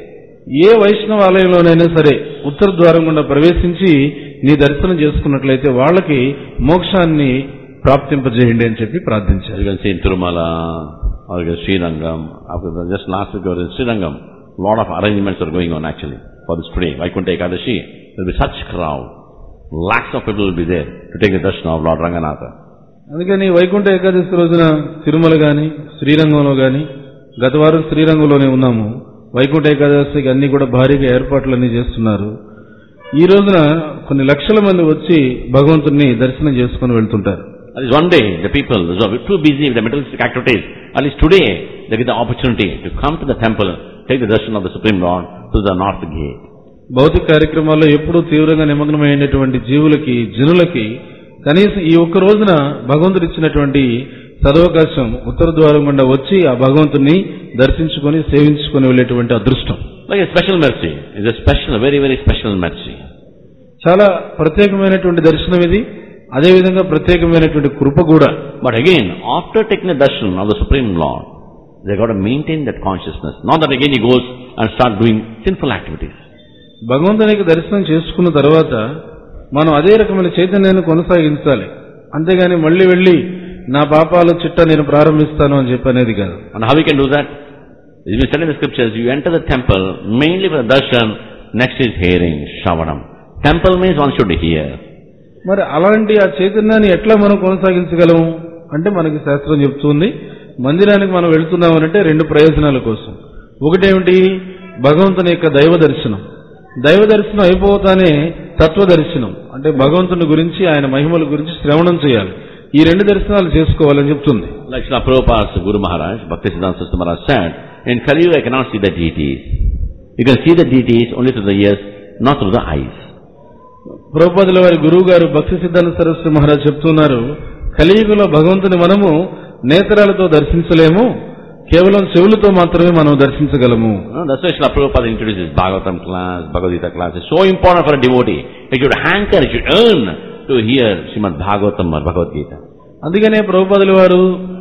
ఏ వైష్ణవ ఆలయంలోనైనా సరే ఉత్తర ద్వారం గుండా ప్రవేశించి నీ దర్శనం చేసుకున్నట్లయితే వాళ్ళకి మోక్షాన్ని ప్రాప్తింపజేయండి అని చెప్పి ప్రార్థించారు You can see in Tirumala or you can see Srirangam. After the, just last week I was in Srirangam. A lot of arrangements are going on actually for this today. Vaikuntha Ekadashi. There will be such crowd. Lakhs of people will be there to take the darshan of Lord Ranganatha. అందుకని వైకుంఠ ఏకాదశి రోజున తిరుమల గాని శ్రీరంగంలో గాని గత వారం శ్రీరంగంలోనే ఉన్నాము వైకుంఠ ఏకాదశికి అన్ని కూడా భారీగా ఏర్పాట్లన్నీ చేస్తున్నారు ఈ రోజున కొన్ని లక్షల మంది వచ్చి భగవంతుణ్ణి దర్శనం చేసుకుని వెళ్తుంటారు At least one day, the people who are too busy with the materialistic activities, at least today, they get the opportunity to come to the temple, take the darshan of the Supreme Lord through the north gate. భౌతిక కార్యక్రమాల్లో ఎప్పుడూ తీవ్రంగా నిమగ్నమైనటువంటి జీవులకి జనులకి కనీసం ఈ ఒక్క రోజున భగవంతుడు ఇచ్చినటువంటి సదవకాశం ఉత్తర ద్వారం గుండా వచ్చి ఆ భగవంతుణ్ణి దర్శించుకొని సేవించుకొని వెళ్ళేటువంటి అదృష్టం Like a special mercy. It's a special, a very, very special mercy. చాలా ప్రత్యేకమైనటువంటి దర్శనం ఇది అదేవిధంగా ప్రత్యేకమైనటువంటి కృప కూడా But again, after taking the darshan of the Supreme Lord, they got to maintain that consciousness. Not that again he goes and start doing sinful activities. భగవంతునికి దర్శనం చేసుకున్న తర్వాత మనం అదే రకమైన చైతన్యాన్ని కొనసాగించాలి అంతేగాని మళ్ళీ వెళ్ళి నా పాపాల చిట్ట నేను ప్రారంభిస్తాను అని చెప్పి అనేది కాదు And how we can do that? It is said in the scriptures, you enter the temple mainly for the darshan, next is hearing, shravanam. Temple means one should hear. మరి అలాంటి ఆ చైతన్యాన్ని ఎట్లా మనం కొనసాగించగలం అంటే మనకి శాస్త్రం చెప్తుంది మందిరానికి మనం వెళ్తున్నామనంటే రెండు ప్రయోజనాల కోసం ఒకటేమిటి భగవంతుని యొక్క దైవ దర్శనం దైవ దర్శనం అయిపోతానే తత్వ దర్శనం అంటే భగవంతుని గురించి ఆయన మహిమల గురించి శ్రవణం చేయాలి ఈ రెండు దర్శనాలు చేసుకోవాలని చెప్తుంది Like Srila Prabhupada's Guru Maharaj, Bhakti Siddhanta Saraswati Maharaj said, in Kali Yuga I cannot see the deities. You can see the deities only through the ears, not through the eyes. ప్రభుపదుల వారి గురువు గారు భక్తి సిద్ధాంత సరస్వతి మహారాజ్ చెప్తున్నారు కలియుగంలో భగవంతుని మనము నేత్రాలతో దర్శించలేము కేవలం చెవులతో మాత్రమే మనం దర్శించగలము Uh, That's why Srila Prabhupada introduced this Bhagavatam class, Bhagavad Gita class. It's so important for a devotee. He should hanker, he should earn to hear Srimad Bhagavatam or Bhagavad Gita. అందుకనే ప్రభుపదుల వారు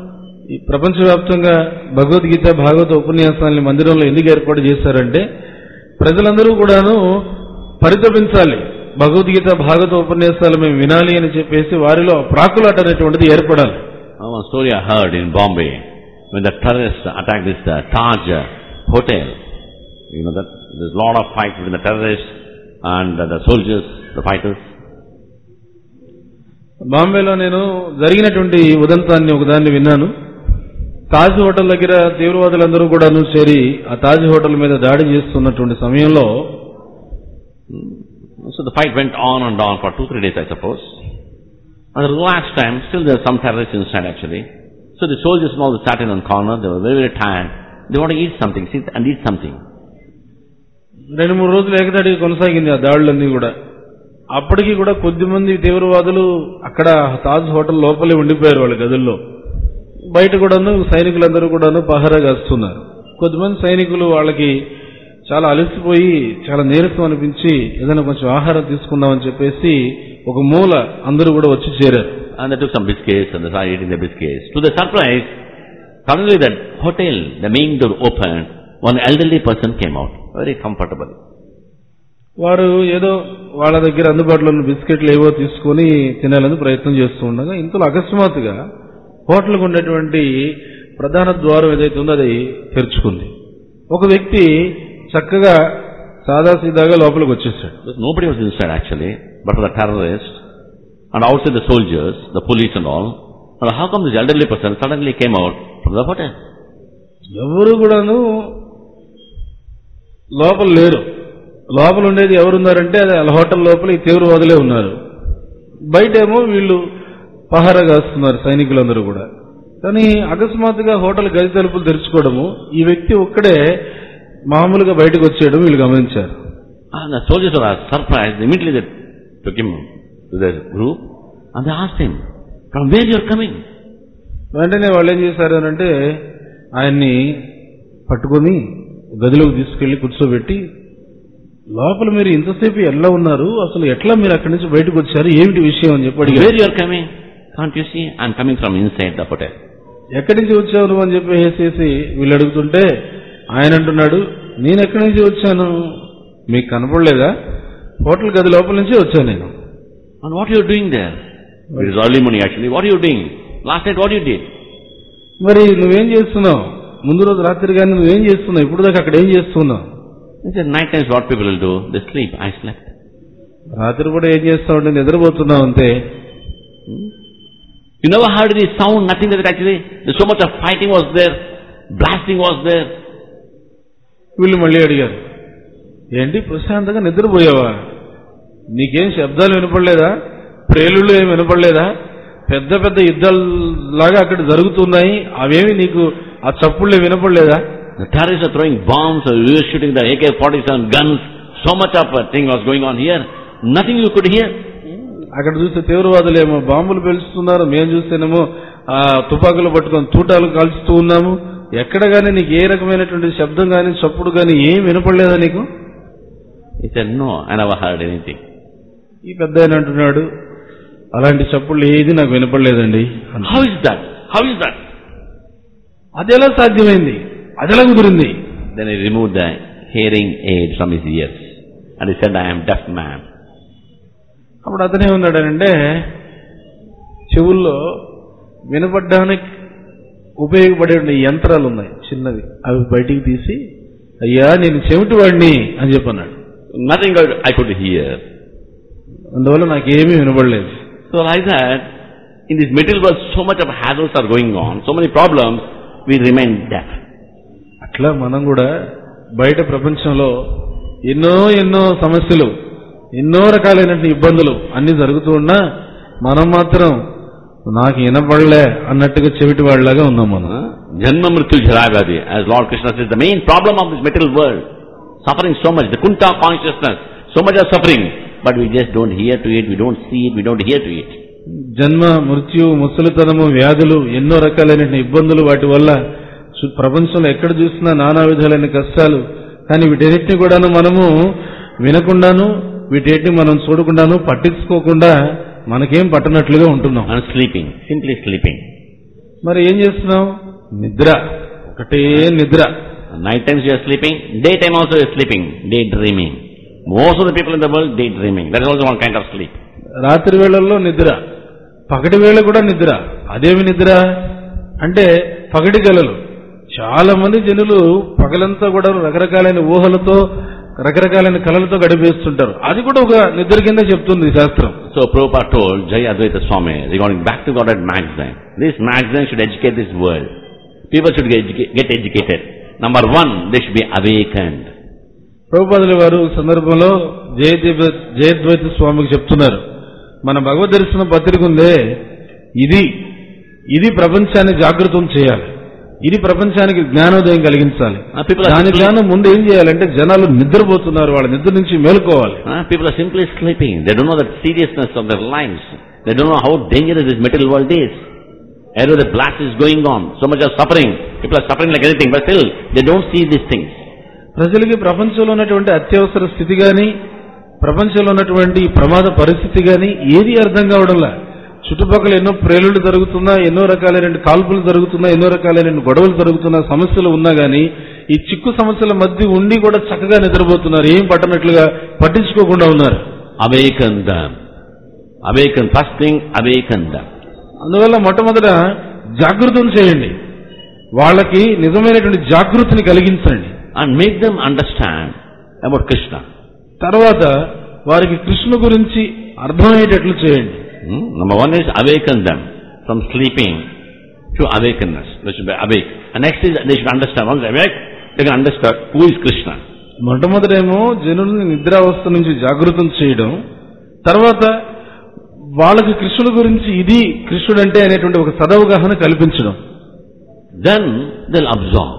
ఈ ప్రపంచవ్యాప్తంగా భగవద్గీత భాగవత ఉపన్యాసాలని మందిరంలో ఎందుకు ఏర్పాటు చేశారంటే ప్రజలందరూ కూడాను పరితపించాలి భగవద్గీత భాగవత ఉపన్యాసాలు మేము వినాలి అని చెప్పేసి వారిలో ప్రాకులాట అనేటువంటిది ఏర్పడాలి Uh, One story I heard in Bombay when the terrorists attacked this uh, Taj uh, hotel. You know that there's a lot of fight between the terrorists and uh, the soldiers, the fighters. బాంబేలో నేను జరిగినటువంటి ఉదంతాన్ని ఒకదాన్ని విన్నాను తాజ్ హోటల్ దగ్గర తీవ్రవాదులందరూ కూడాను చేరి ఆ తాజ్ హోటల్ మీద దాడి చేస్తున్నటువంటి సమయంలో So the fight went on and on for two, three days, I suppose. At the last time, still there are some terrorists inside actually. So the soldiers and all sat in one corner, they were very, very tired. They want to eat something, sit and eat something. రెండు మూడు రోజులు ఏకదాడిగా కొనసాగింది ఆ దాడులన్నీ కూడా అప్పటికి కూడా కొద్దిమంది తీవ్రవాదులు అక్కడ తాజ్ హోటల్ లోపలే ఉండిపోయారు వాళ్ళ గదుల్లో బయట కూడాను సైనికులందరూ కూడాను పహరా కాస్తున్నారు కొద్దిమంది సైనికులు వాళ్ళకి చాలా అలసిపోయి చాలా నీరసం అనిపించి ఏదైనా కొంచెం ఆహారం తీసుకుందామని చెప్పేసి ఒక మూల అందరూ కూడా వచ్చి చేరారు And they took some biscuits and they started eating the biscuits. To their surprise, suddenly that hotel, the main door opened, one elderly person came out, very comfortable. వారు ఏదో వాళ్ళ దగ్గర అందుబాటులో ఉన్న బిస్కెట్లు ఏవో తీసుకొని తినాలని ప్రయత్నం చేస్తూ ఉండగా ఇంతలో అకస్మాత్తుగా హోటల్కు ఉండేటువంటి ప్రధాన ద్వారం ఏదైతే ఉందో అది తెరుచుకుంది ఒక వ్యక్తి చక్కగా సాదాసీదాగా లోపలికి వచ్చేసాడు Because nobody was inside actually, but for the terrorists, and outside the soldiers, the police and all. And how come this elderly person suddenly came out from the hotel? ఎవరు కూడాను లోపల లేరు లోపల ఉండేది ఎవరున్నారంటే అది ఆ హోటల్ లోపల ఈ తీవ్రవాదులే ఉన్నారు బయటేమో వీళ్ళు పహారా కాస్తున్నారు సైనికులందరూ కూడా కానీ అకస్మాత్తుగా హోటల్ గది తలుపులు తెరుచుకోవడము ఈ వ్యక్తి ఒక్కడే మామూలుగా బయటకు వచ్చేయడం వీళ్ళు గమనించారు And the soldiers were surprised. Immediately they took him to their group and they asked him, from where you are coming? వెంటనే వాళ్ళు ఏం చేశారు అని అంటే ఆయన్ని పట్టుకొని గదిలోకి తీసుకెళ్లి కూర్చోబెట్టి లోపల మీరు ఇంతసేపు ఎలా ఉన్నారు అసలు ఎట్లా మీరు అక్కడి నుంచి బయటకు వచ్చారు ఏమిటి విషయం అని చెప్పి అడిగారు Where you are coming? Can't you see? I'm coming from inside the hotel. ఎక్కడి నుంచి వచ్చావు నువ్వు అని చెప్పి వేసేసి వీళ్ళు అడుగుతుంటే ఆయన అంటున్నాడు నేను ఎక్కడి నుంచి వచ్చాను మీకు కనపడలేదా హోటల్ గది లోపల నుంచి వచ్చాను నేను And what are you doing there? It is early morning actually. What are you doing? Last night what you did? మరి నువ్వేం చేస్తున్నావు ముందు రోజు రాత్రి కానీ నువ్వేం చేస్తున్నావు ఇప్పుడు దాకా అక్కడ ఏం చేస్తున్నావు He said, night times what people will do? They sleep. I slept. రాత్రి కూడా ఏం చేస్తావు అంటే నిద్రపోతున్నావు అంతే You never heard any sound, nothing like that actually. There's so much of fighting was there, blasting was there. వీళ్ళు మళ్ళీ అడిగారు ఏంటి ప్రశాంతంగా నిద్రపోయావా నీకేం శబ్దాలు వినపడలేదా ప్రేలుళ్ళు ఏం వినపడలేదా పెద్ద పెద్ద యుద్ధాలు లాగా అక్కడ జరుగుతున్నాయి అవేమి నీకు ఆ చప్పుళ్ళే వినపడలేదా The terrorists are throwing bombs, or we were shooting the AK-47 guns. So much of a thing was going on here. Nothing you could hear. అక్కడ చూస్తే తీవ్రవాదులేమో బాంబులు పేలుస్తున్నారు మేము చూస్తేనేమో ఆ తుపాకులు పట్టుకొని తూటాలు కాల్చుతూ ఉన్నాము ఎక్కడ గానీ నీకు ఏ రకమైనటువంటి శబ్దం గానీ చప్పుడు గానీ ఏం వినపడలేదా నీకు He said, no, I never heard anything. ఈ పెద్ద ఆయన అంటున్నాడు అలాంటి చప్పుళ్ళు ఏది నాకు వినపడలేదండి అన్నాడు. How is that? How is that? అది ఎలా సాధ్యమైంది అది ఎలా కుదిరింది Then he removed the hearing aid from his ears. And he said, I am deaf man. అప్పుడు అతనే ఉన్నాడనంటే చెవుల్లో వినపడ్డానికి ఉపయోగపడే ఈ యంత్రాలు ఉన్నాయి చిన్నవి అవి బయటికి తీసి అయ్యా నేను చెవిటి వాడిని అని చెప్పన్నాడు Nothing I could hear. అందువల్ల నాకేమీ వినపడలేదు So like that, in this material world, so much of hassles are going on, so many problems, we remain deaf. అట్లా మనం కూడా బయట ప్రపంచంలో ఎన్నో ఎన్నో సమస్యలు ఎన్నో రకాలైనటువంటి ఇబ్బందులు అన్ని జరుగుతూ ఉన్నా మనం మాత్రం నాకు వినపడలే అన్నట్టుగా చెవిటి వాళ్ళలాగా ఉన్నాం మనం Janma Mrityu Jharagadi, as Lord Krishna says, the main problem of this material world, suffering so much, the kunta consciousness, so much of suffering, but we just don't hear to it, we don't see it, we don't hear to it. జన్మ మృత్యు ముసలితనము వ్యాధులు ఎన్నో రకాలైన ఇబ్బందులు వాటి వల్ల సు- ప్రపంచంలో ఎక్కడ చూసినా నానా విధాలైన కష్టాలు కానీ వీటన్నిటిని కూడాను మనము వినకుండాను వీటన్నిటిని మనం చూడకుండాను పట్టించుకోకుండా మనకేం పట్టనట్లుగా ఉంటున్నాం And sleeping, simply sleeping. మరి ఏం చేస్తున్నాం నిద్ర ఒకటే నిద్ర Night times you are sleeping, daytime also you are sleeping, daydreaming. Most of the people in the world daydreaming. That is also one kind of sleep. రాత్రి వేళల్లో నిద్ర పగటి వేళ కూడా నిద్ర అదేమి నిద్ర అంటే పగటి కలలు చాలా మంది జనులు పగలంతా కూడా రకరకాలైన ఊహలతో రకరకాలైన కళలతో గడిపేస్తుంటారు అది కూడా ఒక నిద్ర కింద చెప్తుంది ఈ శాస్త్రం So Prabhupada told Jai Advaita Swami regarding back to Godhead magazine. This magazine should educate this world. People should get, educa- get educated. Number one, they should be awakened. ప్రభుపాదుల వారు ఈ సందర్భంలో జయదీప జయద్వైత స్వామికి చెప్తున్నారు మన భగవద్ దర్శన పత్రిక ఉందే ఇది ఇది ప్రపంచాన్ని జాగృతం చేయాలి ఇది ప్రపంచానికి జ్ఞానోదయం కలిగించాలి Uh, people are దాని simply- జ్ఞానం ముందు ఏం చేయాలంటే జనాలు నిద్రపోతున్నారు వాళ్ళ నిద్ర నుంచి మేలుకోవాలి Huh? People are simply sleeping. They don't know the seriousness of their lives. They don't know how dangerous this material world is. Although the blast is going on, so much of suffering. People are suffering like anything, but still they don't see these things. ప్రజలకి ప్రపంచంలో ఉన్నటువంటి అత్యవసర స్థితి గాని ప్రపంచంలో ఉన్నటువంటి ఈ ప్రమాద పరిస్థితి గాని ఏది అర్థం కావడంలా చుట్టుపక్కల ఎన్నో ప్రేలుడు జరుగుతున్నా ఎన్నో రకాలైన కాల్పులు జరుగుతున్నా ఎన్నో రకాలైన గొడవలు జరుగుతున్నా సమస్యలు ఉన్నా గాని ఈ చిక్కు సమస్యల మధ్య ఉండి కూడా చక్కగా నిద్రపోతున్నారు ఏం పట్టనట్లుగా పట్టించుకోకుండా ఉన్నారు Awaken them. Awaken. First thing, awaken them. అందువల్ల మొట్టమొదట జాగృతం చేయండి వాళ్ళకి నిజమైనటువంటి జాగృతిని కలిగించండి And make them understand about Krishna. తర్వాత వారికి కృష్ణ గురించి అర్థమయ్యేటట్లు చేయండి Hmm? Number one is awaken them from sleeping to awakeness. They should be awake. And next is they should understand. Once they awake, they can understand who is Krishna. మొట్టమొదటేమో జనుల్ని నిద్రావస్థ నుంచి జాగృతం చేయడం తర్వాత వాళ్ళకి కృష్ణుడు గురించి ఇది కృష్ణుడు అంటే అనేటువంటి ఒక సదవగాహన కల్పించడం Then they'll absorb.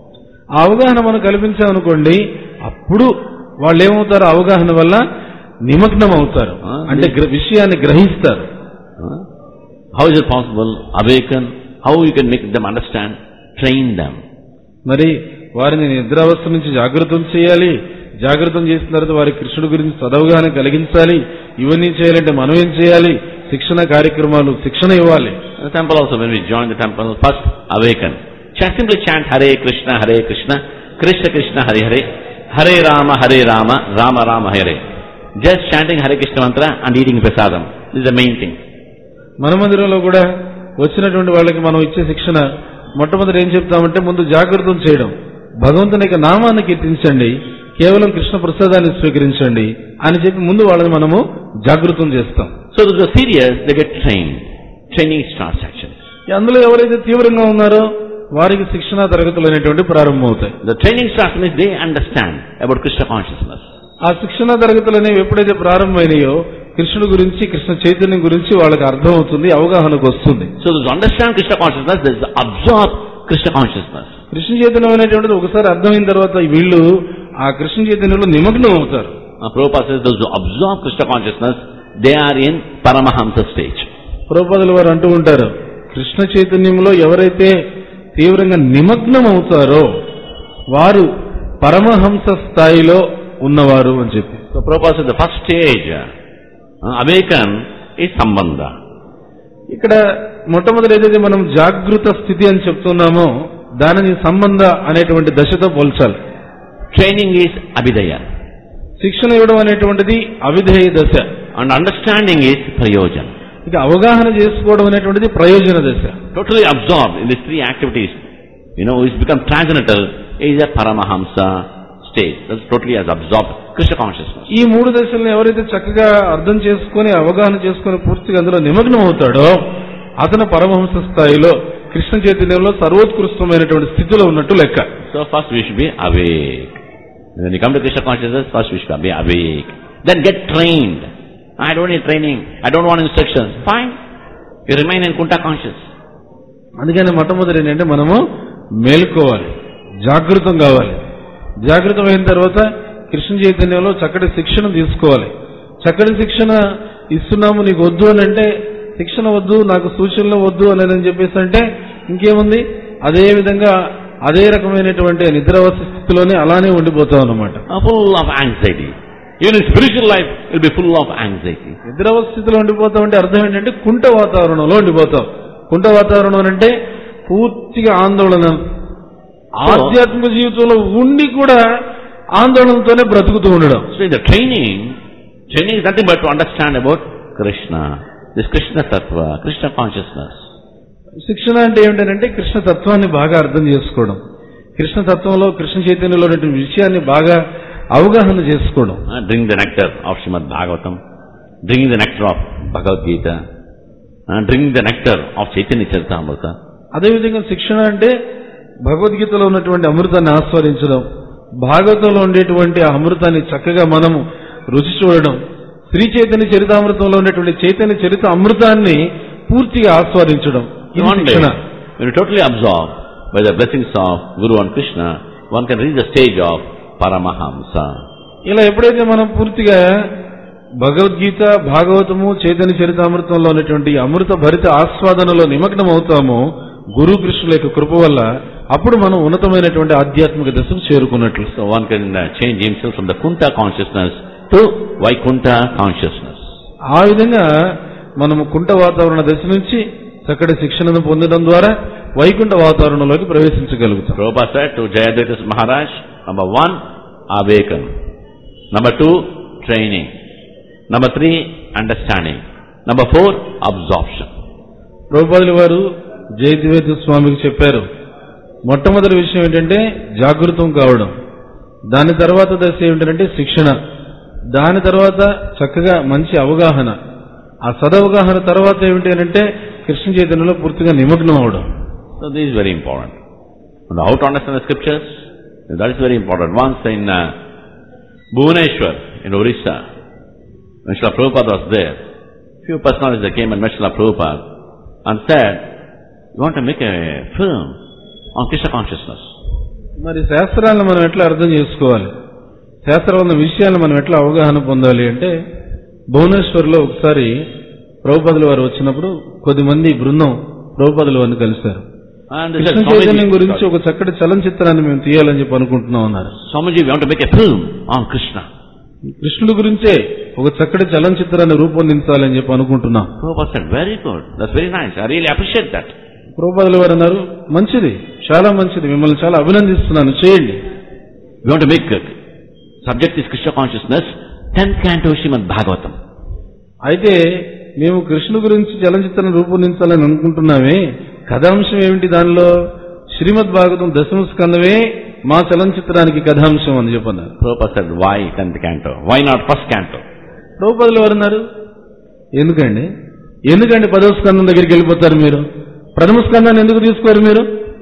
ఆ అవగాహన మనం కల్పించామనుకోండి అప్పుడు వాళ్ళు ఏమవుతారు ఆ అవగాహన వల్ల నిమగ్నం అవుతారు ఆ, అంటే గ్ర- విషయాన్ని గ్రహిస్తారు Huh? How is it possible? Awaken. How you can make them understand? Train them. మరి వారిని నిద్రావస్థ నుంచి జాగృతం చేయాలి జాగృతం చేసిన తర్వాత వారి కృష్ణుడి గురించి సదవగాహన కలిగించాలి ఇవన్నీ చేయాలంటే మనం ఏం చేయాలి శిక్షణ కార్యక్రమాలు శిక్షణ ఇవ్వాలి In the temple also, when we join the temple, first awaken. Chant, simply chant Hare Krishna, Hare Krishna, Krishna Krishna, Hare Hare, Hare Rama, Hare Rama, Rama Rama, Hare. Just chanting Hare Krishna mantra and eating prasadam. This is the main thing. మన మందిరంలో కూడా వచ్చినటువంటి వాళ్ళకి మనం ఇచ్చే శిక్షణ మొట్టమొదటి ఏం చెప్తామంటే ముందు జాగృతం చేయడం భగవంతుని యొక్క నామాన్ని కీర్తించండి కేవలం కృష్ణ ప్రసాదాన్ని స్వీకరించండి అని చెప్పి ముందు వాళ్ళని మనము జాగృతం చేస్తాం So those who are serious, they get trained. Training starts actually. అందులో ఎవరైతే తీవ్రంగా ఉన్నారో వారికి శిక్షణ తరగతులు అనేటువంటి ప్రారంభమవుతాయి The training starts means they understand about Krishna consciousness. ఆ శిక్షణ తరగతులు అనేవి ఎప్పుడైతే ప్రారంభమైనాయో కృష్ణుడు గురించి కృష్ణ చైతన్యం గురించి వాళ్ళకి అర్థమవుతుంది అవగాహనకు వస్తుంది So those who understand Krishna consciousness, they absorb Krishna consciousness. Krishna చైతన్యం అనేటువంటిది ఒకసారి అర్థమైన తర్వాత వీళ్ళు ఆ కృష్ణ చైతన్యంలో నిమగ్నం అవుతారు Uh, Prabhupada says those who absorb Krishna consciousness, they are in Paramahamsa stage. ప్రభుపదుల వారు అంటూ ఉంటారు కృష్ణ చైతన్యంలో ఎవరైతే తీవ్రంగా నిమగ్నం అవుతారో వారు పరమహంస స్థాయిలో ఉన్నవారు అని చెప్పి So Prabhupada says the first stage, uh, awaken, is Sambandha. ఇక్కడ మొట్టమొదటి ఏదైతే మనం జాగృత స్థితి అని చెప్తున్నామో దానిని సంబంధ అనేటువంటి దశతో పోల్చాలి Training is Abhidaya. శిక్షణ ఇవ్వడం అనేటువంటిది అవిధేయ దశ And understanding is Prayojan. ఇక అవగాహన చేసుకోవడం అనేటువంటిది ప్రయోజన దశ Totally absorbed in these three activities, you know, he's become transcendental, is a Paramahamsa stage. That's totally has absorbed Krishna consciousness. ఈ మూడు దశలను ఎవరైతే చక్కగా అర్థం చేసుకొని అవగాహన చేసుకొని పూర్తిగా అందులో నిమగ్నం అవుతాడో అతను పరమహంస స్థాయిలో కృష్ణ చైతన్యంలో సర్వోత్కృష్టమైనటువంటి స్థితిలో ఉన్నట్టు లెక్క So first we should be awake. When you come to Krishna consciousness, first we should be awake. Then get trained. I don't need training. I don't want instructions. Fine. You remain in Kunta conscious. అందుకని మొట్టమొదటి ఏంటంటే మనము మేల్కోవాలి జాగృతం కావాలి జాగృతం అయిన తర్వాత కృష్ణ చైతన్యంలో చక్కటి శిక్షణ తీసుకోవాలి చక్కటి శిక్షణ ఇస్తున్నాము నీకు వద్దు అని అంటే శిక్షణ వద్దు నాకు సూచనలు వద్దు అని అని చెప్పేసి అంటే ఇంకేముంది అదే విధంగా అదే రకమైనటువంటి నిద్రావస్థ స్థితిలోనే అలానే ఉండిపోతాం అన్నమాట Uh, full of anxiety. Even in spiritual life will be full of anxiety. నిద్రావస్థ స్థితిలో ఉండిపోతాం అంటే అర్థం ఏంటంటే కుంట వాతావరణంలో ఉండిపోతాం కుంట వాతావరణం అంటే పూర్తిగా ఆందోళన ఆధ్యాత్మిక జీవితంలో ఉండి కూడా ఆందోళనతోనే బ్రతుకుతూ ఉండడం So in the training, training is nothing but to understand about Krishna, this Krishna Tattva, Krishna consciousness. శిక్షణ అంటే ఏమిటంటే కృష్ణ తత్వాన్ని బాగా అర్థం చేసుకోవడం కృష్ణ తత్వంలో కృష్ణ చైతన్యంలో ఉన్నటువంటి విషయాన్ని బాగా అవగాహన చేసుకోవడం Uh, drink the nectar of Srimad Bhagavatam, drink the nectar of Bhagavad Gita, uh, drink the nectar of Chaitanya Charitamrita. అదేవిధంగా శిక్షణ అంటే భగవద్గీతలో ఉన్నటువంటి అమృతాన్ని ఆస్వాదించడం భాగవతంలో ఉండేటువంటి ఆ అమృతాన్ని చక్కగా మనము రుచి చూడడం శ్రీ చైతన్య చరితామృతంలో ఉన్నటువంటి చైతన్య చరిత అమృతాన్ని పూర్తిగా ఆస్వాదించడం ఇది One day, శిక్షణ when you're totally absorbed by the blessings of Guru and Krishna, one can reach the stage of Paramahamsa. ఇలా ఎప్పుడైతే మనం పూర్తిగా భగవద్గీత భాగవతము చైతన్య చరితామృతంలో ఉన్నటువంటి ఈ అమృత భరిత ఆస్వాదనలో నిమగ్నం అవుతామో గురు కృష్ణుల యొక్క కృప వల్ల అప్పుడు మనం ఉన్నతమైనటువంటి ఆధ్యాత్మిక దశకు చేరుకున్నట్లు So one can uh, change himself from the Kunta consciousness to Vaikunta consciousness. ఆ విధంగా మనము కుంట వాతావరణ దశ నుంచి చక్కటి శిక్షణను పొందడం ద్వారా వైకుంఠ వాతావరణంలోకి ప్రవేశించగలుగుతాం Prabhupada said to Jayadvaita Maharaj, number one, awaken. Number two, training. Number three, understanding. Number four, absorption. ప్రభుపాదుల వారు జయతివేద స్వామికి చెప్పారు మొట్టమొదటి విషయం ఏంటంటే జాగృతం కావడం దాని తర్వాత దశ ఏమిటంటే శిక్షణ దాని తర్వాత చక్కగా మంచి అవగాహన ఆ సదవగాహన తర్వాత ఏమిటి అంటే కృష్ణ చైతన్యంలో పూర్తిగా నిమగ్నం అవడం So this is very important. And how to understand the scriptures? That is very important. Once in uh, Bhuvaneshwar, in Orissa, when Srila Prabhupada was there, few personalities that came and met Srila Prabhupada and said, you want to make a film on Krishna consciousness. మరి శాస్త్రాలను మనం ఎట్లా అర్థం చేసుకోవాలి శాస్త్రంలో ఉన్న విషయాలను మనం ఎట్లా అవగాహన పొందాలి అంటే భువనేశ్వర్లో ఒకసారి ప్రభుపదుల వారు వచ్చినప్పుడు కొద్దిమంది బృందం ప్రభుపదుల వారిని కలిశారు And they కృష్ణ said, చైతన్యం గురించి Swamiji, ఒక చక్కటి చలనచిత్రాన్ని మేము తీయాలని చెప్పి అనుకుంటున్నాం అన్నారు Swamiji, we want to make a film on Krishna. కృష్ణుడి గురించే ఒక చక్కటి చలనచిత్రాన్ని రూపొందించాలని చెప్పి అనుకుంటున్నాం Prabhupada said, very good. That's very nice. I really appreciate that. ప్రభుపదుల వారు అన్నారు మంచిది చాలా మంచిది మిమ్మల్ని చాలా అభినందిస్తున్నాను చేయండి We want to make a subject is Krishna consciousness, 10th canto Srimad Bhagavatam. అయితే మేము కృష్ణు గురించి చలనచిత్రం రూపొందించాలని అనుకుంటున్నామే కథాంశం ఏమిటి దానిలో శ్రీమద్ భాగవతం దశమ స్కందమే మా చలనచిత్రానికి కథాంశం అని చెప్పన్నారు Prabhupada said, why 10th canto? Why not first canto? ప్రభుపదులు వారు అన్నారు ఎందుకండి ఎందుకండి పదవ స్కందం దగ్గరికి వెళ్ళిపోతారు మీరు ప్రథమ స్కందాన్ని ఎందుకు తీసుకోరు మీరు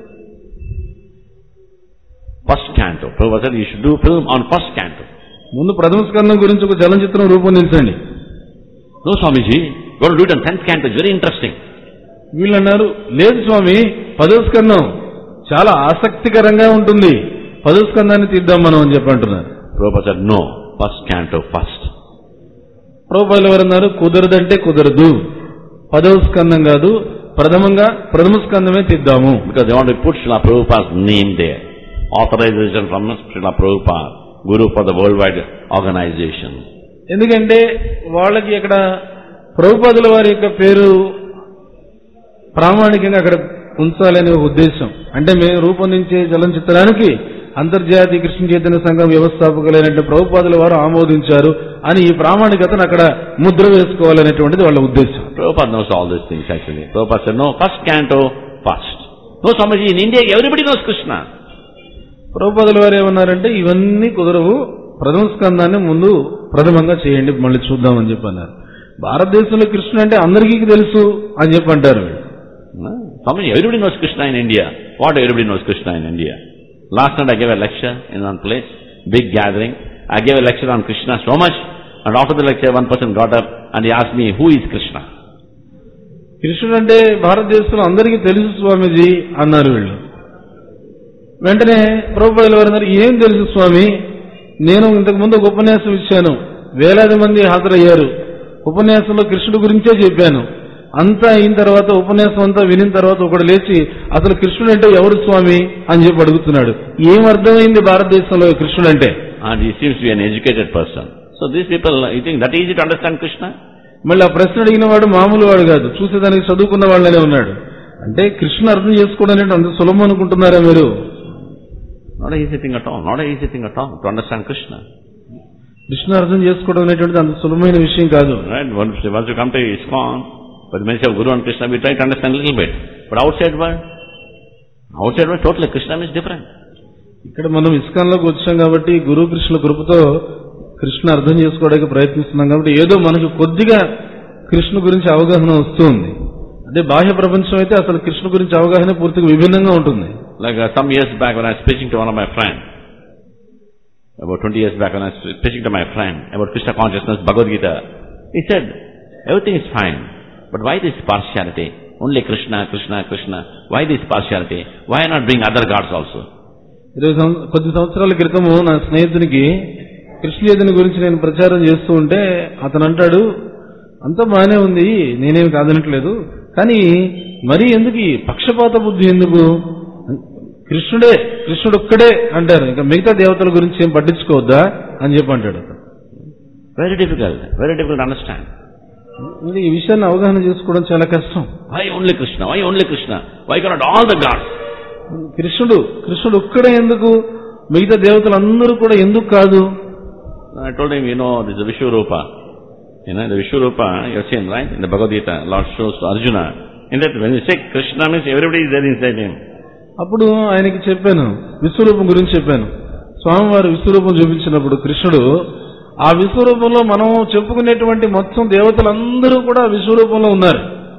First canto. Prabhupada said, you should do film on first canto. ముందు ప్రథమ స్కందం గురించి ఒక చలనచిత్రం రూపొందించండి No, Swamiji, you want to do it on 10th canto. It's very interesting. వీళ్ళు అన్నారు లేదు స్వామి పదవ స్కందం చాలా ఆసక్తికరంగా ఉంటుంది పదవ స్కందాన్ని తీద్దాం మనం అని చెప్పి అంటున్నారు Prabhupada said, no, first canto first. ప్రభుపాదులు ఎవరు అన్నారు కుదరదంటే కుదరదు పదవ స్కందం కాదు ప్రథమంగా ప్రథమ స్కందమే తీద్దాము Because they want to put Srila Prabhupada's name there. Authorization from Srila Prabhupada, Guru for the worldwide organization. ఎందుకంటే వాళ్ళకి ఇక్కడ ప్రభుపాదుల వారి యొక్క పేరు ప్రామాణికంగా అక్కడ ఉంచాలనే ఒక ఉద్దేశం అంటే మేము రూపొందించే చలనచిత్రానికి అంతర్జాతీయ కృష్ణ చైతన్య సంఘం వ్యవస్థాపకులైనటువంటి ప్రభుపాదుల వారు ఆమోదించారు అని ఈ ప్రామాణికతను అక్కడ ముద్ర వేసుకోవాలనేటువంటిది వాళ్ళ ఉద్దేశం Prabhupada knows all these things actually. Prabhupada said, no, first canto first. No, Swamiji, in India everybody knows Krishna. ప్రభుపాదుల వారు ఏమన్నారంటే ఇవన్నీ కుదరవు ప్రథమ స్కందాన్ని ముందు ప్రథమంగా చేయండి మళ్ళీ చూద్దామని చెప్పి అన్నారు భారతదేశంలో కృష్ణుడు అంటే అందరికీ తెలుసు అని చెప్పి అంటారు వీళ్ళు. No, Swamiji, everybody knows Krishna in India. What everybody knows Krishna in India? Last night I gave a lecture in one place, big gathering. I gave a lecture on Krishna so much, and after the lecture one person got up and he asked me, who is Krishna? కృష్ణుడు అంటే భారతదేశంలో అందరికీ తెలుసు స్వామీజీ అన్నారు వీళ్ళు వెంటనే ప్రభుపాదుల వారు అన్నారు ఏం తెలుసు స్వామి నేను ఇంతకు ముందు ఒక ఉపన్యాసం ఇచ్చాను వేలాది మంది హాజరయ్యారు ఉపన్యాసంలో కృష్ణుడి గురించే చెప్పాను అంతా అయిన తర్వాత ఉపన్యాసం అంతా వినిన తర్వాత ఒకడు లేచి అసలు కృష్ణుడు అంటే ఎవరు స్వామి అని చెప్పి అడుగుతున్నాడు ఏం అర్థమైంది భారతదేశంలో కృష్ణుడు అంటే And he seems to be an educated person. So these people, you think that easy to understand Krishna? మళ్ళీ ఆ ప్రశ్న అడిగిన వాడు మామూలు వాడు కాదు చూసేదానికి చదువుకున్న వాళ్ళనే ఉన్నాడు అంటే కృష్ణ అర్థం చేసుకోవడం అనేది అంత సులభం అనుకుంటున్నారా మీరు Not an easy thing at all. Not an easy thing at all to understand Krishna. Krishna అర్థం చేసుకోవడం అనేటువంటిది అంత సులభమైన విషయం కాదు Right? Once, once you come to ISKCON, but when you say Guru and Krishna, we try to understand a little bit. But outside world, outside world, totally Krishna is different. ఇక్కడ మనం ఇస్కాన్లోకి వచ్చాం కాబట్టి గురు కృష్ణుల కృపతో కృష్ణ అర్థం చేసుకోవడానికి ప్రయత్నిస్తున్నాం కాబట్టి ఏదో మనకు కొద్దిగా కృష్ణ గురించి అవగాహన వస్తుంది అదే బాహ్య ప్రపంచం అయితే అసలు కృష్ణ గురించి అవగాహన పూర్తిగా విభిన్నంగా ఉంటుంది Like uh, some years back when I was speaking to one of my friends, about 20 years back when I was speaking to my friend about Krishna consciousness, Bhagavad Gita, he said, everything is fine, but why this partiality? Only Krishna, Krishna, Krishna. Why this partiality? Why not bring other gods also? ఇరవై సం- కొద్ది సంవత్సరాల క్రితము నా స్నేహితునికి కృష్ణయతిని గురించి నేను ప్రచారం చేస్తూ ఉంటే అతను అంటాడు అంతా బాగానే ఉంది నేనేమి కాదనట్లేదు కానీ మరి ఎందుకు ఈ పక్షపాత బుద్ధి ఎందుకు కృష్ణుడే కృష్ణుడు ఒక్కడే అంటారు ఇంకా మిగతా దేవతల గురించి ఏం పట్టించుకోవద్దా అని చెప్పి అంటాడు అతను. Very difficult, very difficult to understand. మరి ఈ విషయాన్ని అవగాహన చేసుకోవడం చాలా కష్టం Why only Krishna? Why only Krishna? Why cannot all the gods? కృష్ణుడు కృష్ణుడు ఒక్కడే ఎందుకు మిగతా దేవతలందరూ కూడా ఎందుకు కాదు I told him, you know, this is Vishwarupa. You know, the Vishwarupa, you have seen, right? In the Bhagavad Gita, Lord shows to Arjuna. In that, when you say Krishna means everybody is there inside him. అప్పుడు ఆయనకి చెప్పాను విశ్వరూపం గురించి చెప్పాను స్వామివారు విశ్వరూపం చూపించినప్పుడు కృష్ణుడు ఆ విశ్వరూపంలో మనం చెప్పుకునేటువంటి మొత్తం దేవతలందరూ కూడా విశ్వరూపంలో ఉన్నారు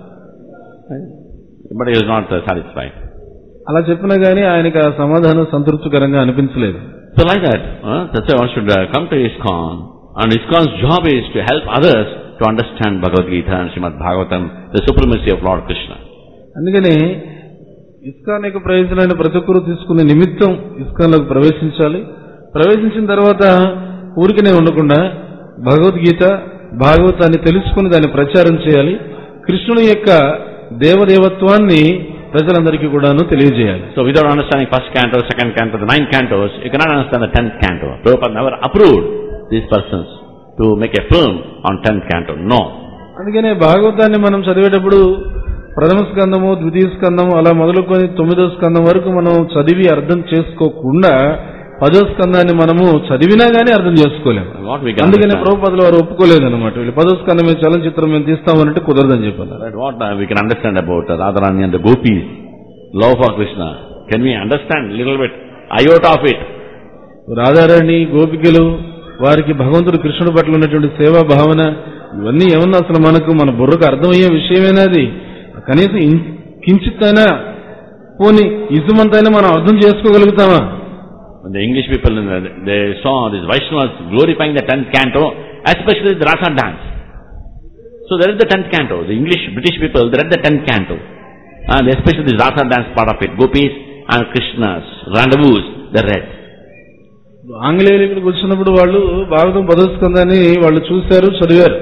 But he was not uh, satisfied. అలా చెప్పినా గానీ ఆయనకి ఆ సమాధానం సంతృప్తికరంగా అనిపించలేదు So like that, uh, that's why one should uh, come to ISKCON. And ISKCON's job is to help others to understand Bhagavad Gita and Srimad Bhagavatam, the supremacy of Lord Krishna. అందుకని ఇస్కాన్ యొక్క ప్రయోజనాన్ని ప్రతి ఒక్కరూ తీసుకునే నిమిత్తం ఇస్కాన్లోకి ప్రవేశించాలి ప్రవేశించిన తర్వాత ఊరికనే ఉండకుండా భగవద్గీత భాగవతాన్ని తెలుసుకుని దాన్ని ప్రచారం చేయాలి కృష్ణుని యొక్క దేవదేవత్వాన్ని ప్రజలందరికీ కూడాను తెలియజేయాలి So without understanding first canto, second canto, the nine cantos, you cannot understand the tenth canto. Prabhupada never approved these persons to make a film on tenth canto. No. అందుకనే భాగవతాన్ని మనం చదివేటప్పుడు ప్రథమ స్కందము ద్వితీయ స్కందము అలా మొదలుకొని తొమ్మిదో స్కందం వరకు మనం చదివి అర్థం చేసుకోకుండా పదో స్కందాన్ని మనము చదివినా గానీ అర్థం చేసుకోలేము What we can అందుకనే understand. ప్రభుపదులు వారు ఒప్పుకోలేదు అనమాట వీళ్ళు పదో స్కందం మీద చలనచిత్రం మేము తీస్తామనంటే కుదరదని చెప్పారు Right, what uh, we can understand about uh, Radharani and the gopis, love for Krishna. Can we understand little bit, iota of it? Radharani గోపికలు వారికి భగవంతుడు కృష్ణుడి పట్ల ఉన్నటువంటి సేవా భావన ఇవన్నీ ఏమన్నా అసలు మనకు మన బుర్రకు అర్థమయ్యే విషయమేనా అది కనీసం ఇం- కించిత్తైనా పోని ఇసుమంతైనా మనం అర్థం చేసుకోగలుగుతామా When the English people, in the, they saw these Vaishnavas glorifying the tenth canto, especially the Rasa dance. So there is the tenth canto. The English, British people, they read the tenth canto. And especially the Rasa dance part of it. Gopis and Krishnas, rendezvous, they read. ఆంగ్లేయులు ఇక్కడికి వచ్చినప్పుడు వాళ్ళు భాగవతం పదో స్కందాన్ని వాళ్ళు చూశారు చదివారు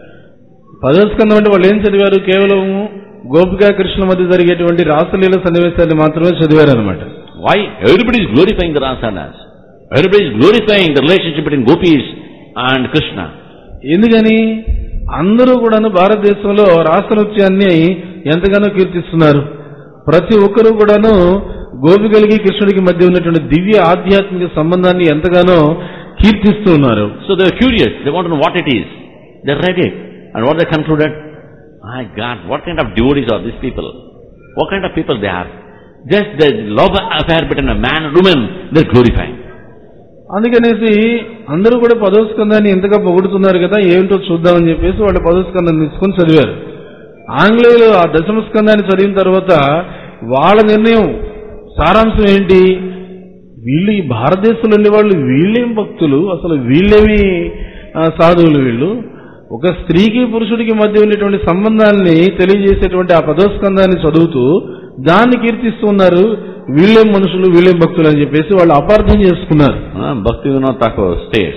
పదో స్కందం అంటే వాళ్ళు ఏం చదివారు కేవలం గోపికా కృష్ణ మధ్య జరిగేటువంటి రాసలీల సన్నివేశాన్ని మాత్రమే చదివారు అనమాట Why? Everybody is glorifying the Rasa dance. Everybody is glorifying the relationship between Gopis and Krishna. ఎందుకని అందరూ కూడాను భారతదేశంలో రాస నృత్యాన్ని ఎంతగానో కీర్తిస్తున్నారు ప్రతి ఒక్కరూ కూడాను గోపికలకి కృష్ణుడికి మధ్య ఉన్నటువంటి దివ్య ఆధ్యాత్మిక సంబంధాన్ని ఎంతగానో కీర్తిస్తూ ఉన్నారు So they were curious. They want to know what it is. They read it. And what they concluded? My God, what kind of devotees are these people? What kind of people they are? Just the love affair between a man and woman, they're glorifying. అందుకనేసి అందరూ కూడా పదో స్కందాన్ని ఎంతగా పొగుడుతున్నారు కదా ఏమిటో చూద్దామని చెప్పేసి వాళ్ళు పదో స్కందం తీసుకొని చదివారు ఆంగ్లేయులు ఆ దశమ స్కందాన్ని చదివిన తర్వాత వాళ్ళ నిర్ణయం సారాంశం ఏంటి వీళ్ళు ఈ భారతదేశంలో ఉండే వాళ్ళు వీళ్ళేం భక్తులు అసలు వీళ్ళేమి ఆ, సాధువులు వీళ్ళు ఒక స్త్రీకి పురుషుడికి మధ్య ఉండేటువంటి సంబంధాన్ని తెలియజేసేటువంటి ఆ పదో స్కందాన్ని చదువుతూ దాన్ని కీర్తిస్తున్నారు వీళ్ళేం మనుషులు వీళ్ళేం భక్తులు అని చెప్పేసి వాళ్ళు అపార్థం చేసుకున్నారు Uh, Bhakti Vinod Thakur states,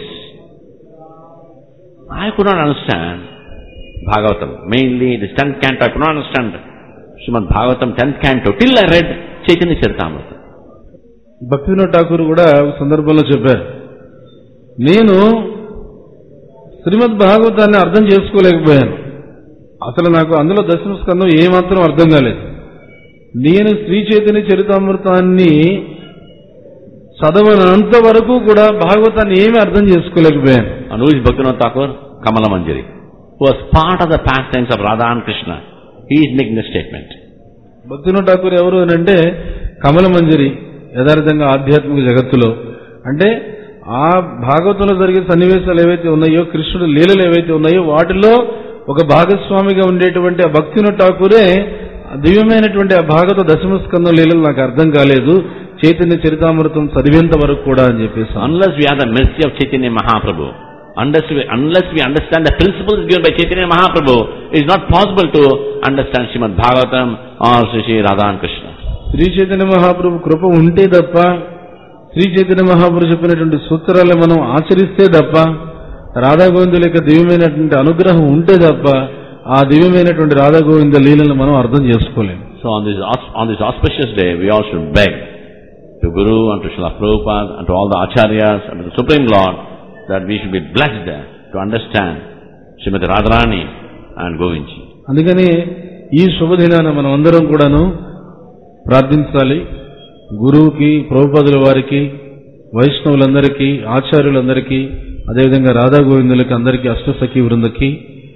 I could not understand Bhagavatam. Mainly this 10th canto, I could not understand Srimad Bhagavatam 10th canto till I read Chaitanya Charitamrita. భక్తి వినోద్ ఠాకూర్ కూడా ఒక సందర్భంలో చెప్పారు నేను శ్రీమద్ భాగవతాన్ని అర్థం చేసుకోలేకపోయాను అసలు నాకు అందులో దశమ స్కందం ఏమాత్రం అర్థం కాలేదు నేను శ్రీ చైతన్య చరితామృతాన్ని చదవనంత వరకు కూడా భాగవతాన్ని ఏమీ అర్థం చేసుకోలేకపోయాను And who is Bhaktivinoda Thakur? Kamala Manjari, who was part of the pastimes of Radha and Krishna. He is making the statement. భక్తినో Thakur ఎవరు అని అంటే కమల మంజరి యథార్థంగా ఆధ్యాత్మిక జగత్తులో అంటే ఆ భాగవతంలో జరిగే సన్నివేశాలు ఏవైతే ఉన్నాయో కృష్ణుడు లీలలు ఏవైతే ఉన్నాయో వాటిలో ఒక భాగస్వామిగా ఉండేటువంటి ఆ భక్తినో ఠాకూరే ఆ దివ్యమైనటువంటి ఆ భాగవత దశమ స్కందం లీలలు నాకు అర్థం కాలేదు చైతన్య చరితామృతం చదివేంత వరకు కూడా అని చెప్పేసి Unless we have the mercy of Chaitanya Mahaprabhu, unless we, unless we understand the principles given by Chaitanya Mahaprabhu, it is not possible to understand Srimad Bhagavatam or Sri Sri Radha and Krishna. Shri Chaitanya మహాప్రభు కృప ఉంటే తప్ప శ్రీ చైతన్య మహాప్రభు చెప్పినటువంటి సూత్రాలను మనం ఆచరిస్తే తప్ప రాధా గోవిందుల యొక్క దివ్యమైనటువంటి అనుగ్రహం ఉంటే తప్ప ఆ దివ్యమైనటువంటి రాధా గోవింద లీలను మనం అర్థం చేసుకోలేం So on this, aus- on this auspicious day, we all should beg to Guru and to Srila Prabhupada and to all the Acharyas and to the Supreme Lord that we should be blessed to understand Srimati Radharani and Govindji. అందుకని ఈ శుభదినాన మనం అందరం కూడాను ప్రార్థించాలి గురువుకి ప్రభుపదుల వారికి వైష్ణవులందరికీ ఆచార్యులందరికీ అదేవిధంగా రాధా గోవిందులకి అందరికీ అష్టసఖి వృందకి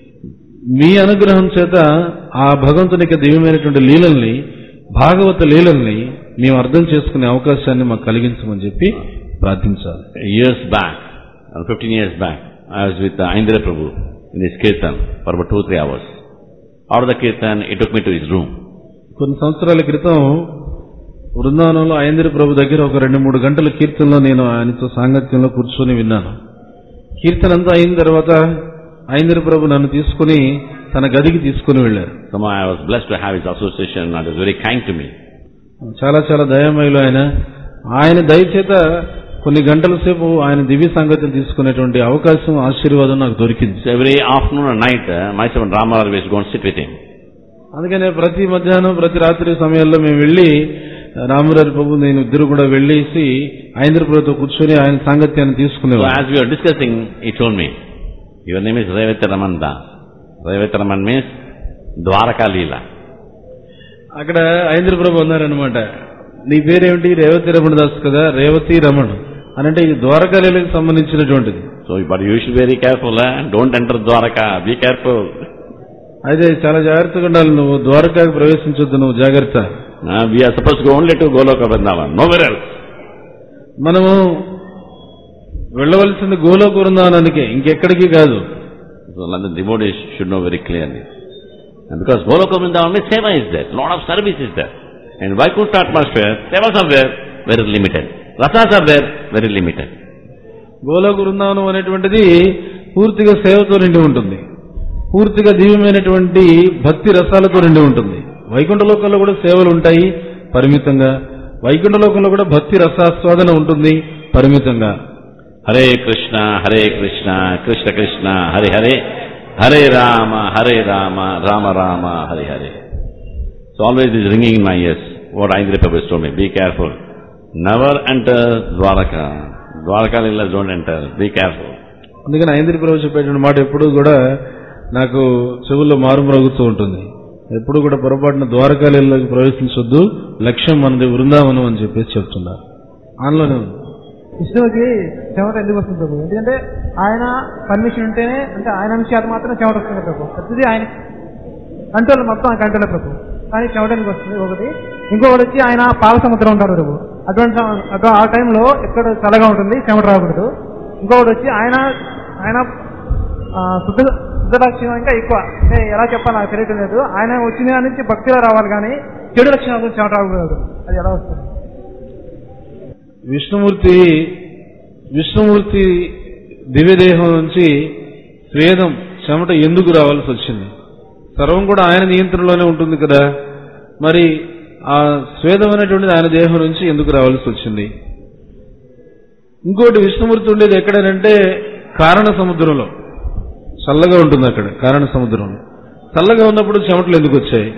మీ అనుగ్రహం చేత ఆ భగవంతుని యొక్క దివ్యమైనటువంటి లీలల్ని భాగవత లీలల్ని మేము అర్థం చేసుకునే అవకాశాన్ని మాకు కలిగించమని చెప్పి ప్రార్థించాలి Years back, or 15 years back, I was with uh, Indra Prabhu in his kirtan for about two, three hours. Out of the kirtan, he took me to his room. కొన్ని సంవత్సరాల క్రితం బృందావనంలో ఐంద్ర ప్రభు దగ్గర ఒక రెండు మూడు గంటల కీర్తనలో నేను ఆయనతో సాంగత్యంలో కూర్చొని విన్నాను కీర్తన అంతా అయిన తర్వాత ఐంద్ర ప్రభు నన్ను తీసుకుని తన గదికి తీసుకుని వెళ్ళారు Somehow I was blessed to have his association and he was very kind to me. చాలా చాలా దయామయులు ఆయన ఆయన దయచేత కొన్ని గంటల సేపు ఆయన దివ్య సంగతిని తీసుకునేటువంటి అవకాశం ఆశీర్వాదం నాకు దొరికింది So every afternoon and night, uh, myself and Rama always go and sit with him. అందుకనే ప్రతి మధ్యాహ్నం ప్రతి రాత్రి సమయాల్లో మేము వెళ్ళి రామరాజు ప్రభు నేను ఇద్దరు కూడా వెళ్ళేసి ఐంద్ర ప్రభుతో కూర్చొని ఆయన సాంగత్యాన్ని So తీసుకునేవారు as we were discussing, he told me, your name is Revati Raman Das. Revati Raman means Dwaraka Leela. అక్కడ ఐంద్ర ప్రభు అన్నారనమాట నీ పేరేమిటి రేవతి రమణ దాస్ కదా రేవతి రమణ్ అని అంటే ఇది ద్వారకాలీలకు సంబంధించినటువంటిది So, but you should be very careful, eh? don't enter Dwaraka, be careful. అయితే చాలా జాగ్రత్తగా ఉండాలి నువ్వు ద్వారకాకు ప్రవేశించొద్దు నువ్వు జాగ్రత్త Uh, we are supposed to go only to Goloka Vrindavan, nowhere else. మనము వెళ్ళవలసింది గోలోక బృందావనానికే ఇంకెక్కడికి కాదు So the devotees should know very clearly. And because Goloka Vrindavan means Seva is there, lot of service is there. And Vaikuntha atmosphere, Sevas are there, very limited. Rasas are there, very limited. గోలోక Brindavanam అనేటువంటిది పూర్తిగా సేవతో నిండి ఉంటుంది పూర్తిగా దివ్యమైనటువంటి భక్తి రసాలతో నిండి ఉంటుంది వైకుంఠ లోకంలో కూడా సేవలు ఉంటాయి పరిమితంగా వైకుంఠ లోకంలో కూడా భక్తి రసాస్వాదన ఉంటుంది పరిమితంగా Hare Krishna, Hare Krishna, Krishna Krishna, Hare Hare, Hare Rama, Hare Rama, Rama Rama, Hare Hare. So always is ringing in my ears. What Indra Prabhu has told me, be careful. Never enter Dwaraka. Dwaraka Leelas don't enter. Be careful. అందుకని ఐంద్రి ప్రభు చెప్పేటువంటి మాట ఎప్పుడూ కూడా నాకు చెవుల్లో మారుమ్రోగుతూ ఉంటుంది ఎప్పుడు కూడా పొరపాటున ద్వారకాలీలోకి ప్రవేశించొద్దు లక్ష్యం మనది బృందావనం అని చెప్పేసి చెప్తున్నారు ఆన్లోనే ఉంది విష్ణువుకి చెమట ఎందుకు వస్తుంది ప్రభు ఎందుకంటే ఆయన పర్మిషన్ ఉంటేనే అంటే ఆయన నుంచి అది మాత్రం చెమట వస్తుంది ప్రభు ప్రతిదీ ఆయన కంట్రోల్ మొత్తం ఆయన కంట్రోల్ ప్రభు కానీ చెమట ఎందుకు వస్తుంది ఒకటి ఇంకొకటి వచ్చి ఆయన పాల సముద్రం ఉంటారు ప్రభు అటువంటి సమ- అటు- ఆ టైంలో ఎక్కడ చల్లగా ఉంటుంది చెమట రాకూడదు ఇంకొకటి వచ్చి ఆయన ఆయన ఆ, శుద్ధ శుద్ధ లక్షణం ఇంకా ఎక్కువ అంటే ఎలా చెప్పాలి నాకు తెలియటం లేదు ఆయన వచ్చిన దాని నుంచి భక్తిలో రావాలి కానీ చెడు లక్షణాల గురించి చెమట రాకూడదు అది ఎలా వస్తుంది విష్ణుమూర్తి విష్ణుమూర్తి దివ్యదేహం నుంచి స్వేదం చెమట ఎందుకు రావాల్సి వచ్చింది సర్వం కూడా ఆయన నియంత్రణలోనే ఉంటుంది కదా మరి ఆ స్వేదం అనేటువంటిది ఆయన దేహం నుంచి ఎందుకు రావాల్సి వచ్చింది ఇంకోటి విష్ణుమూర్తి ఉండేది ఎక్కడనంటే కారణ సముద్రంలో చల్లగా ఉంటుంది అక్కడ కారణ సముద్రంలో చల్లగా ఉన్నప్పుడు చెమటలు ఎందుకు వచ్చాయి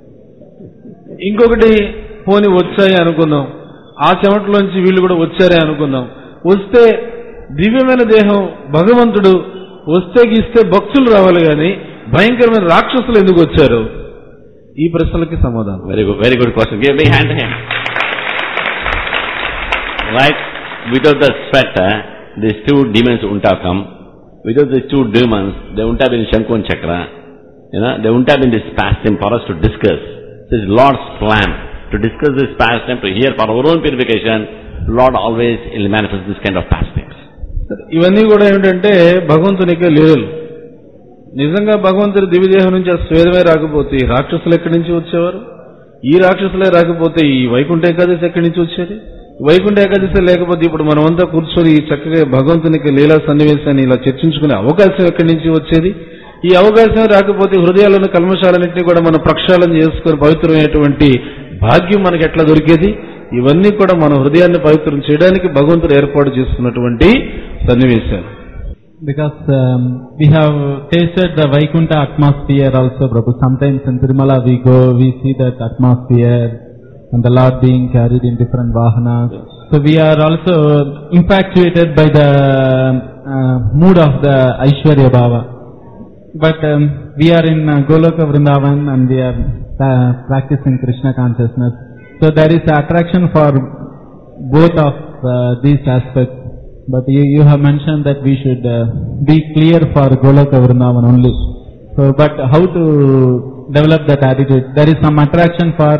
ఇంకొకటి పోని వచ్చాయి అనుకుందాం ఆ చెమటలోంచి వీళ్ళు కూడా వచ్చారే అనుకుందాం వస్తే దివ్యమైన దేహం భగవంతుడు వస్తే గీస్తే భక్తులు రావాలి గాని భయంకరమైన రాక్షసులు ఎందుకు వచ్చారు ఈ ప్రశ్నలకి సమాధానం Very good, very good question. Give a big hand to him. Right? without the sweat, uh, these two demons wouldn't have come. Without these two demons, they wouldn't have been Shanku and Chakra. You know, they wouldn't have been this pastime for us to discuss. This is Lord's plan. To discuss this pastime, to hear for our own purification, Lord always will manifest this kind of pastimes. ఇవన్నీ కూడా ఏమిటంటే భగవంతునికి లీలలు నిజంగా భగవంతుడి దివ్యదేహం నుంచి ఆ స్వేదమే రాకపోతే ఈ రాక్షసులు ఎక్కడి నుంచి వచ్చేవారు ఈ రాక్షసులే రాకపోతే ఈ వైకుంఠ ఏకాదశి ఎక్కడి నుంచి వచ్చేది వైకుంఠ ఏకాదశి లేకపోతే ఇప్పుడు మనమంతా కూర్చొని ఈ చక్కగా భగవంతునికి లీలా సన్నివేశాన్ని ఇలా చర్చించుకునే అవకాశం ఎక్కడి నుంచి వచ్చేది ఈ అవకాశం రాకపోతే హృదయాలను కల్మశాలన్నింటినీ కూడా మనం ప్రక్షాళన చేసుకుని పవిత్రమైనటువంటి భాగ్యం మనకి ఎట్లా దొరికేది ఇవన్నీ కూడా మన హృదయాన్ని పవిత్రం చేయడానికి భగవంతుడు ఏర్పాటు చేసుకున్నటువంటి సన్నివేశాలు Because um, we have tasted the Vaikuntha atmosphere also, Prabhu. Sometimes in Tirumala we go, we see that atmosphere and the Lord being carried in different vahanas. So we are also infatuated by the uh, mood of the Aishwarya Bhava. But um, we are in uh, Goloka Vrindavan and we are uh, practicing Krishna consciousness. So there is attraction for both of uh, these aspects. But you, you have mentioned that we should uh, be clear for Goloka Vrindavan only. So, but how to develop that attitude? There is some attraction for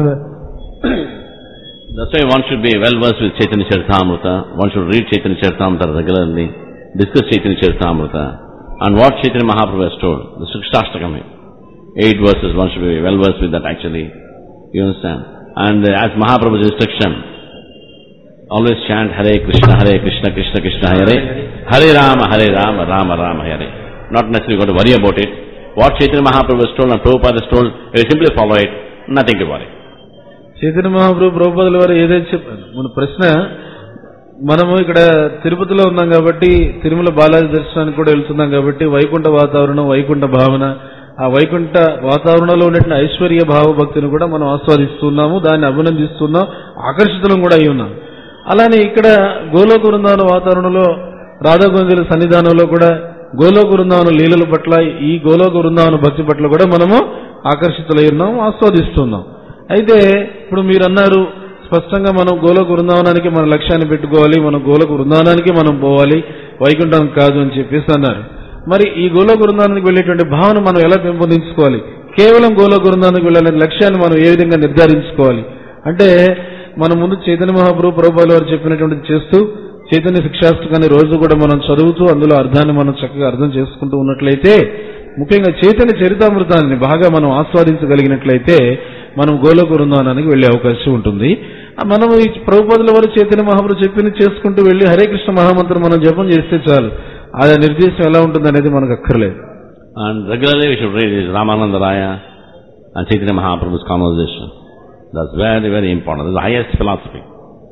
That's why one should be well versed with Chaitanya Charitamrita. One should read Chaitanya Charitamrita regularly, discuss Chaitanya Charitamrita, and what Chaitanya Mahaprabhu has told, the Sukshastakami. Eight verses, one should be well versed with that actually. You understand? And uh, as Mahaprabhu's instruction, always chant Hare Krishna, Hare Krishna, Krishna Krishna, Hare Hare Rama, Hare Rama, Rama Rama, Hare. Not necessarily going to worry about it. What Chaitanya Mahaprabhu has told and Prabhupada has told, you simply follow it, nothing to worry. Chaitanya మహాప్రభు ప్రభుపదుల వారు ఏదైతే చెప్పారు మన ప్రశ్న మనము ఇక్కడ తిరుపతిలో ఉన్నాం కాబట్టి తిరుమల బాలాజీ దర్శనానికి కూడా వెళ్తున్నాం కాబట్టి వైకుంఠ వాతావరణం వైకుంఠ భావన ఆ వైకుంఠ వాతావరణంలో ఉన్నటువంటి ఐశ్వర్య భావ భక్తిని కూడా మనం ఆస్వాదిస్తున్నాము దాన్ని అభినందిస్తున్నాం ఆకర్షితులం కూడా అయి ఉన్నాం అలానే ఇక్కడ గోలోక బృందావన వాతావరణంలో రాధాగోంజల సన్నిధానంలో కూడా గోలోక బృందావన లీలల పట్ల ఈ గోలోక బృందావన భక్తి పట్ల కూడా మనము ఆకర్షితులై ఉన్నాం ఆస్వాదిస్తున్నాం అయితే ఇప్పుడు మీరు అన్నారు స్పష్టంగా మనం గోలోక బృందావనానికి మన లక్ష్యాన్ని పెట్టుకోవాలి మనం గోలోక బృందావనానికి మనం పోవాలి వైకుంఠం కాదు అని చెప్పేసి అన్నారు మరి ఈ గోలోక బృందావనానికి వెళ్ళేటువంటి భావన మనం ఎలా పెంపొందించుకోవాలి కేవలం గోలోక బృందావనానికి వెళ్ళాలనే లక్ష్యాన్ని మనం ఏ విధంగా నిర్ధారించుకోవాలి అంటే మన ముందు చైతన్య మహాప్రభు ప్రభుపాలు వారు చెప్పినటువంటి చేస్తూ చైతన్య శిక్షాస్తకాన్ని రోజు కూడా మనం చదువుతూ అందులో అర్థాన్ని మనం చక్కగా అర్థం చేసుకుంటూ ఉన్నట్లయితే ముఖ్యంగా చైతన్య చరితామృతాన్ని బాగా మనం ఆస్వాదించగలిగినట్లయితే మనం గోలోక బృందావనానికి వెళ్లే అవకాశం ఉంటుంది ఆ మనం ఈ ప్రభుపదుల వారు చైతన్య మహాప్రభు చెప్పింది చేసుకుంటూ వెళ్లి హరే కృష్ణ మహామంత్రం మనం జపం చేస్తే చాలు ఆ నిర్దేశం ఎలా ఉంటుంది అనేది మనకు అక్కర్లేదు And regularly we should read this Ramananda Raya and Chaitanya Mahaprabhu's conversation. That's very, very important. That's the highest philosophy.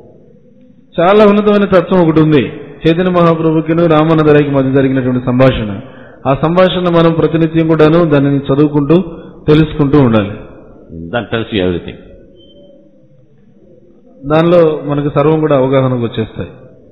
చాలా ఉన్నతమైన తత్వం ఒకటి ఉంది చైతన్య మహాప్రభుకిను రామానందరాయికి మధ్య జరిగినటువంటి సంభాషణ ఆ సంభాషణ మనం ప్రతినిత్యం కూడాను దానిని చదువుకుంటూ తెలుసుకుంటూ ఉండాలి That tells you everything. దానిలో మనకు సర్వం కూడా అవగాహనకు వచ్చేస్తాయి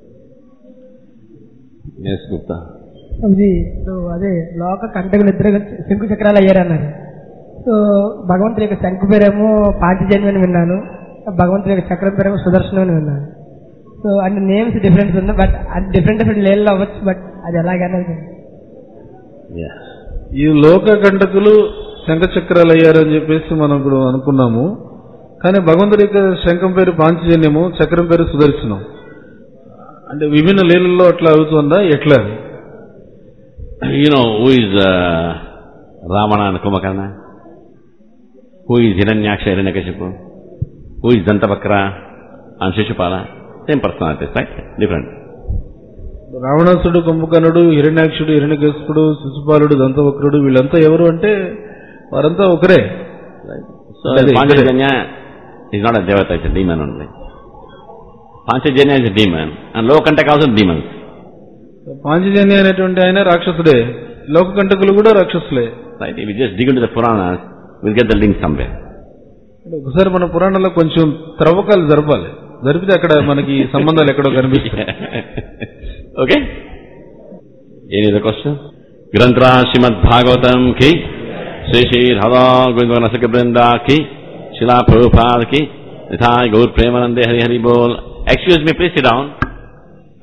Yes, Gupta. ఇది ఇప్పుడు అదే లోక కంటకు నిద్ర శంకు చక్రాలు అయ్యారన్నారు సో భగవంతుడి యొక్క శంకు పేరేమో పాంచజన్యం అని విన్నాను భగవంతుడి యొక్క చక్రం పేరేమో సుదర్శనం అని విన్నాను సో అన్ని నేమ్స్ డిఫరెన్స్ ఉంది బట్ అది డిఫరెంట్ డిఫరెంట్ లేళ్ళు అవ్వచ్చు బట్ అది ఎలాగనేది Yes. ఈ లోక కంటకులు శంఖచక్రాలు అయ్యారని చెప్పేసి మనం ఇప్పుడు అనుకున్నాము కానీ భగవంతుడి యొక్క శంఖం పేరు పాంచజన్యము చక్రం పేరు సుదర్శనం అంటే విభిన్న లీలల్లో అట్లా అవుతుందా ఎట్లా You know who is uh, Ravana and Kumbhakarna? Who is Hiranyaksha, Hiranyakashipu? Who is Dantavakra and Shishupala? Same personalities, right? Different. రావణాసుడు కుంభకర్ణుడు హిరణ్యాక్షుడు హిరణ్యకశిపుడు శిశుపాలుడు దంతవక్రుడు వీళ్ళంతా ఎవరు అంటే వారంతా ఒకరే So That is- Panchajanya is not a devata, it's a demon only. Panchajanya is a demon and Lokantaka also demons. Panchajanya అనేటువంటి ఆయన రాక్షసుడే లోక కంటకులు కూడా రాక్షసులే Right? If you just dig into the Puranas, we'll get the link somewhere. అంటే ఒకసారి మన పురాణంలో కొంచెం త్రవ్వకాలు జరపాలి జరిపితే అక్కడ మనకి సంబంధాలు ఎక్కడో కనిపిస్తాయి okay? Any other questions? Grantra Srimad Bhagavatam ki, Sri Sri Radha Govinda Nasaka Brinda ki, Shila Prabhupada ki, Nithai Gaur Premanande Hari Hari Bol. Excuse me, please sit down.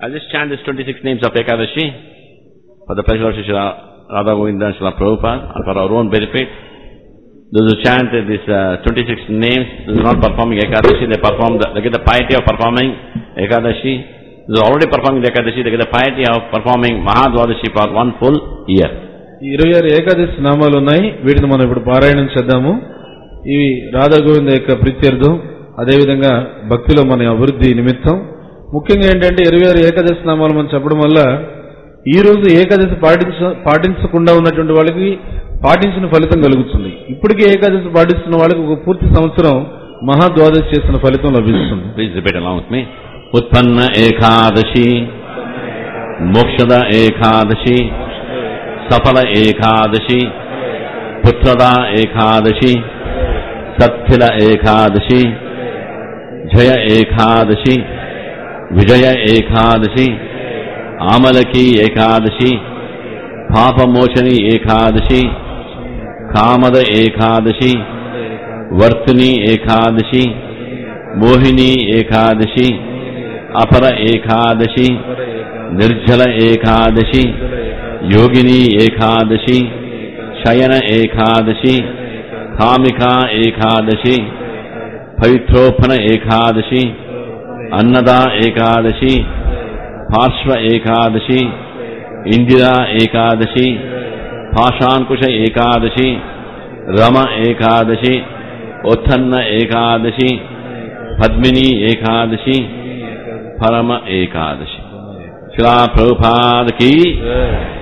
I'll just chant these 26 names of Ekadashi for the pleasure of Sri Radha Govinda and Srila Prabhupada and for our own benefit. Those who chant these uh, 26 names, those who are not performing Ekadashi, they perform the, they get the piety of performing Ekadashi. Those who are already performing the Ekadashi, they get the piety of performing Mahadvadashi for one full year. ఈ ఇరవై ఆరు ఏకాదశి నామాలు ఉన్నాయి వీటిని మనం ఇప్పుడు పారాయణం చేద్దాము ఇవి రాధా గోవింద యొక్క ప్రీత్యర్థం అదేవిధంగా భక్తిలో మన అభివృద్ధి నిమిత్తం ముఖ్యంగా ఏంటంటే ఇరవై ఆరు ఏకాదశి నామాలు మనం చెప్పడం వల్ల ఈ రోజు ఏకాదశి పాటించ పాటించకుండా ఉన్నటువంటి వాళ్ళకి పాటించిన ఫలితం కలుగుతుంది ఇప్పటికే ఏకాదశి పాటిస్తున్న వాళ్ళకి ఒక పూర్తి సంవత్సరం మహాద్వాదశి చేసిన ఫలితం లభిస్తుంది Please repeat along with me. Utpanna Ekadashi, Mokshada Ekadashi, Safala Ekadashi, Putrada Ekadashi, Sathila Ekadashi, Jaya Ekadashi, Vijaya Ekadashi, Amalaki Ekadashi, Papa Mochani Ekadashi, Kamada Ekadashi, Vartini Ekadashi, Mohini Ekadashi अपर एकादशी निर्जल एकादशी योगिनी एकादशी शयन एकादशी कामिका एकादशी पवित्रोपन एकादशी अन्नदा एकादशी पार्श्व एकादशी इंदिरा एकादशी पाषाणकुश एकादशी रम एकादशी उत्थन्न एकादशी पद्मिनी एकादशी परम एकादशी श्री प्रभुपाद की